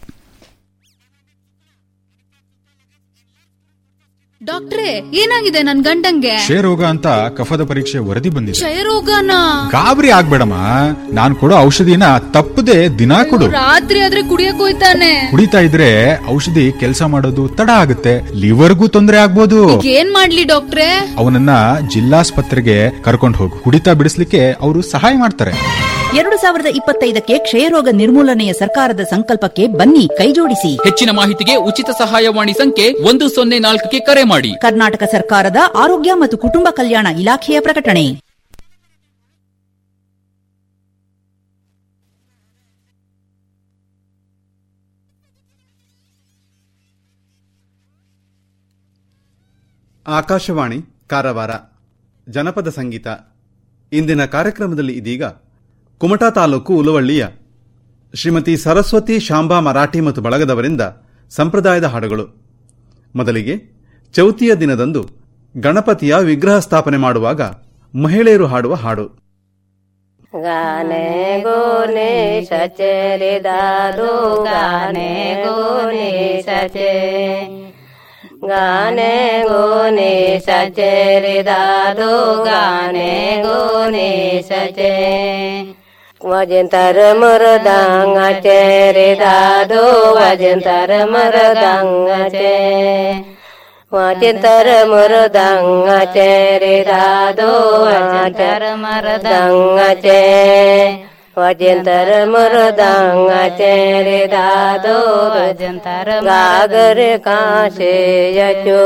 [SPEAKER 10] ಡಾಕ್ಟ್ರೇ ಏನಾಗಿದೆ ನನ್ ಗಂಡಂಗೆ
[SPEAKER 11] ಕ್ಷಯರೋಗ ಅಂತ ಕಫದ ಪರೀಕ್ಷೆ ವರದಿ ಬಂದಿದೆ
[SPEAKER 10] ಕ್ಷಯರೋಗನ
[SPEAKER 11] ಗಾಬರಿ ಆಗ್ಬೇಡಮ್ಮ ನಾನ್ ಕೊಡೋ ಔಷಧಿನ ತಪ್ಪದೆ ದಿನಾ ಕೊಡು
[SPEAKER 10] ರಾತ್ರಿ ಆದ್ರೆ ಕುಡಿಯಕ್ ಹೋಯ್ತಾನೆ
[SPEAKER 11] ಕುಡಿತಾ ಇದ್ರೆ ಔಷಧಿ ಕೆಲಸ ಮಾಡೋದು ತಡ ಆಗುತ್ತೆ ಲಿವರ್ಗೂ ತೊಂದರೆ ಆಗ್ಬೋದು
[SPEAKER 10] ಈಗ ಏನ್ ಮಾಡ್ಲಿ ಡಾಕ್ಟ್ರೇ
[SPEAKER 11] ಅವನನ್ನ ಜಿಲ್ಲಾಸ್ಪತ್ರೆಗೆ ಕರ್ಕೊಂಡು ಹೋಗು ಕುಡಿತಾ ಬಿಡಿಸ್ಲಿಕ್ಕೆ ಅವರು ಸಹಾಯ ಮಾಡ್ತಾರೆ
[SPEAKER 12] ಎರಡು ಸಾವಿರದ ಇಪ್ಪತ್ತೈದಕ್ಕೆ ಕ್ಷಯರೋಗ ನಿರ್ಮೂಲನೆಯ ಸರ್ಕಾರದ ಸಂಕಲ್ಪಕ್ಕೆ ಬನ್ನಿ ಕೈಜೋಡಿಸಿ
[SPEAKER 13] ಹೆಚ್ಚಿನ ಮಾಹಿತಿಗೆ ಉಚಿತ ಸಹಾಯವಾಣಿ ಸಂಖ್ಯೆ ಒಂದು ಸೊನ್ನೆ ನಾಲ್ಕಕ್ಕೆ ಕರೆ ಮಾಡಿ
[SPEAKER 12] ಕರ್ನಾಟಕ ಸರ್ಕಾರದ ಆರೋಗ್ಯ ಮತ್ತು ಕುಟುಂಬ ಕಲ್ಯಾಣ ಇಲಾಖೆಯ ಪ್ರಕಟಣೆ
[SPEAKER 14] ಆಕಾಶವಾಣಿ ಕಾರವಾರ ಜನಪದ ಸಂಗೀತ ಇಂದಿನ ಕಾರ್ಯಕ್ರಮದಲ್ಲಿ ಇದೀಗ ಕುಮಟಾ ತಾಲೂಕು ಉಲವಳ್ಳಿಯ ಶ್ರೀಮತಿ ಸರಸ್ವತಿ ಶಾಂಬಾ ಮರಾಠಿ ಮತ್ತು ಬಳಗದವರಿಂದ ಸಂಪ್ರದಾಯದ ಹಾಡುಗಳು ಮೊದಲಿಗೆ ಚೌತಿಯ ದಿನದಂದು ಗಣಪತಿಯ ವಿಗ್ರಹ ಸ್ಥಾಪನೆ ಮಾಡುವಾಗ ಮಹಿಳೆಯರು ಹಾಡುವ ಹಾಡು
[SPEAKER 15] गाने गोने सचे रे दादू गाने गोने सचे गाने गोने सचे रे दादू गाने गोने सचे वजंतर मरदांगाचे रे दादू वजंतर मरदांगाचे वाचिंतर मरदांगाचे रे दादो वाचिंतर मरदांगाचे वाचिंतर मरदांगाचे रे दादो वाचिंतर गागर काशे यचो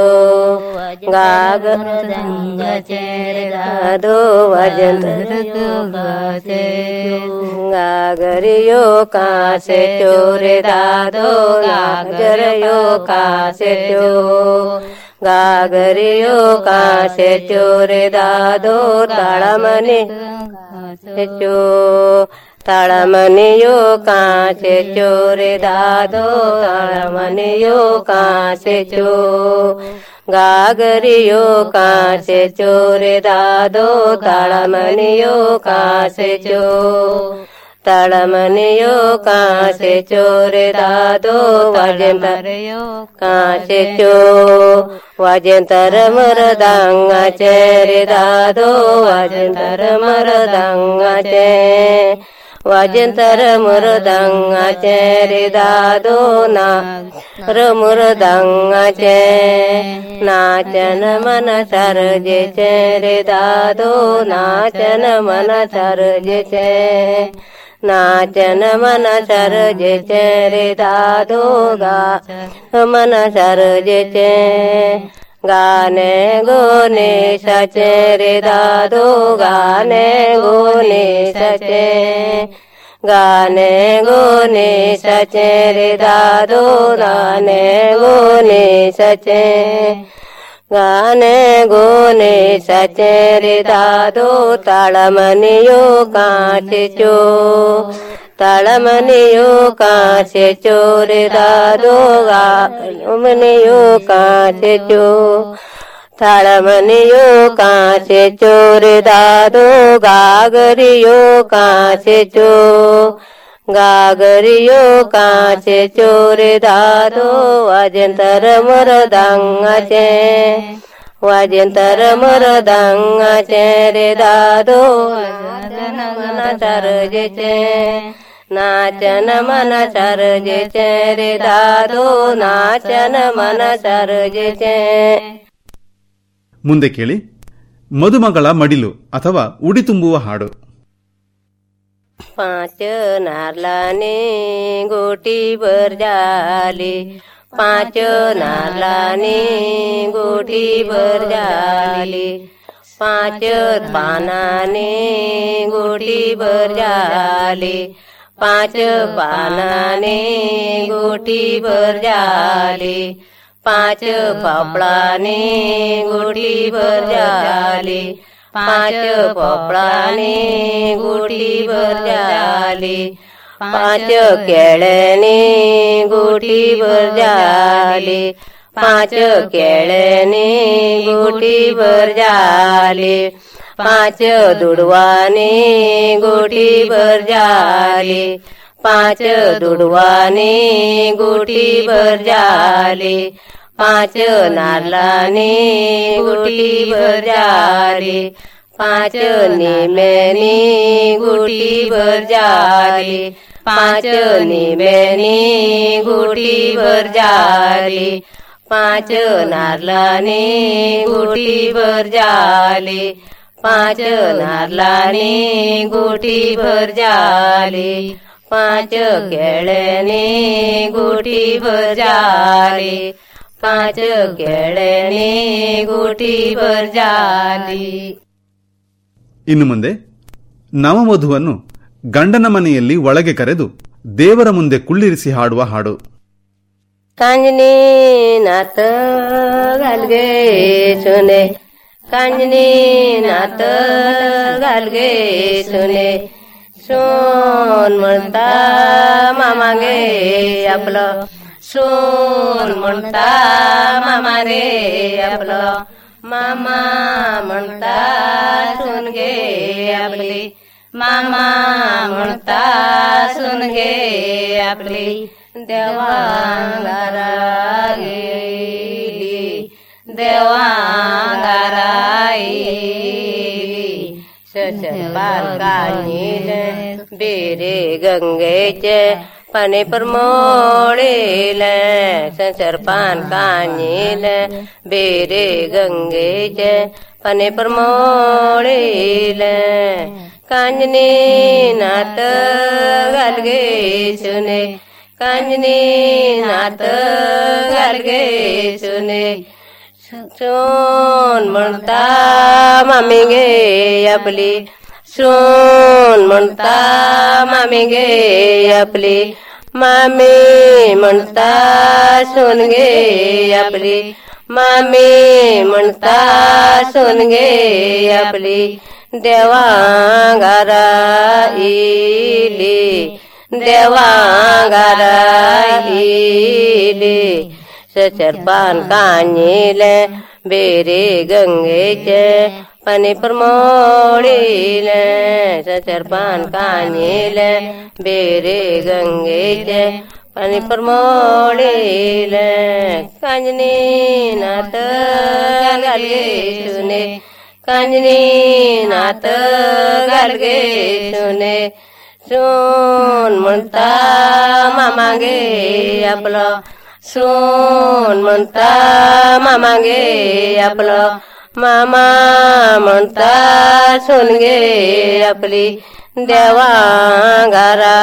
[SPEAKER 15] गागर दंगाचे रे दादो वाचिंतर गाचे गागरियो कासे चोरे दादो गागरयो कासे चो गागरियो कासे चोरे दादो ताळमने चो ताळमनियो कासे चोरे दादो ताळमनियो कासे चो गागरियो कासे चोरे दादो ताळमनियो कासे चो ताळमनियो कासे चोरे दादो वाजेंतरयो कासे चो वाजेंतर मरदांगाचे रे दादो वाजेंतर मरदांगाचे वाजेंतर मरदांगाचे रे दादो ना र मरदांगाचे नाचन मन सरजेचे रे दादो नाचन मन सरजेचे नाचन मन सरजेचे रे दादो गा मन सरजेचे गाने गोने सचे रे दादो गाने गोने सचे गाने गोने सचे रे दादो गाने गोने सचे गाने गोने सचे रे दादो ताळमनियो काचे चो ताळमनियो काचे चो रे दादो गामनियो काचे चो ताळमनियो काचे चो रे दादो गागरियो काचे चो गागरियो काचे चोरे दादो वाजंतर मरदांगाचे वाजंतर मरदांगाचे रे दादो नाचन मन सरजेचे नाचन मन सरजेचे रे दादो नाचन मन सरजेचे
[SPEAKER 14] ಮುಂದೆ ಕೇಳಿ ಮದುಮಗಳ ಮಡಿಲು ಅಥವಾ ಉಡಿ ತುಂಬುವ ಹಾಡು
[SPEAKER 15] पाच नारलाने गोटी भर झाली पाच नारलाने गोटी भर झाली पाच पानाने गोटी भर झाली पाच पानाने गोटी भर झाली पाच पापडाने गोटी भर झाली पाच पोपळाने गोटी भर झाली पाच केळ्याने गोटी भर झाली पाच केळ्याने गोटी भर झाली पाच दुडवाने गोटी भर झाली पाच दुडवाने गोटी भर झाली पाच नारलाने गोटी भर झाली पाच निम्याने गोटी भर झाली पाच निम्याने गोटी भर झाली पाच नारलाने गोटी भर झाली पाच नारलाने गोटी भर झाली पाच केळ्याने गोटी भर झाली ಪಾಂಚ ಕೆಳನೆ ಗೋಟಿ ಬರ್ಜಾಲಿ
[SPEAKER 14] ಇನ್ನು ಮುಂದೆ ನವವಧುವನ್ನು ಗಂಡನ ಮನೆಯಲ್ಲಿ ಒಳಗೆ ಕರೆದು ದೇವರ ಮುಂದೆ ಕುಳ್ಳಿರಿಸಿ ಹಾಡುವ ಹಾಡು
[SPEAKER 15] ಕಾಂಜನಿ ನಾತ ಗಾಲ್ಗೆ ಸುನೆ ಕಾಂಜನಿ ನಾತ ಗಾಲ್ಗೆ ಸುನೆ सोन म्हणता मामागे आपलं सोन म्हणता मामा रे आपलं मामा म्हणता सुन गे आपली मामा म्हणता सुन गे आपली देवांगारा गेली देवांगारा बालकानील बेरे गंगेचे पाणी परमोळील संसरपान कानील बेरे गंगेचे पाणी परमोळील कांजनी नात गालगे सुने कांजनी नात गालगे सुने सोन म्हणता मामी गे आपली सोन म्हणता मामी गे आपली मामी म्हणता सोन गे आपली मामी म्हणता सोन गे आपली देवांगारा इली देवांगारा इली सचरपान कानील बेरे गंगेचे पाणी परमोळील सचरपान कानील बेरे गंगेचे पाणी परमोळील कांजनी नात गालगे सुने कांजनी नात गालगे सुने सोन म्हणता मामा गे आपलं सोन म्हणता मामा गे आपलं मामा म्हणता सोन गे आपली देवांगारा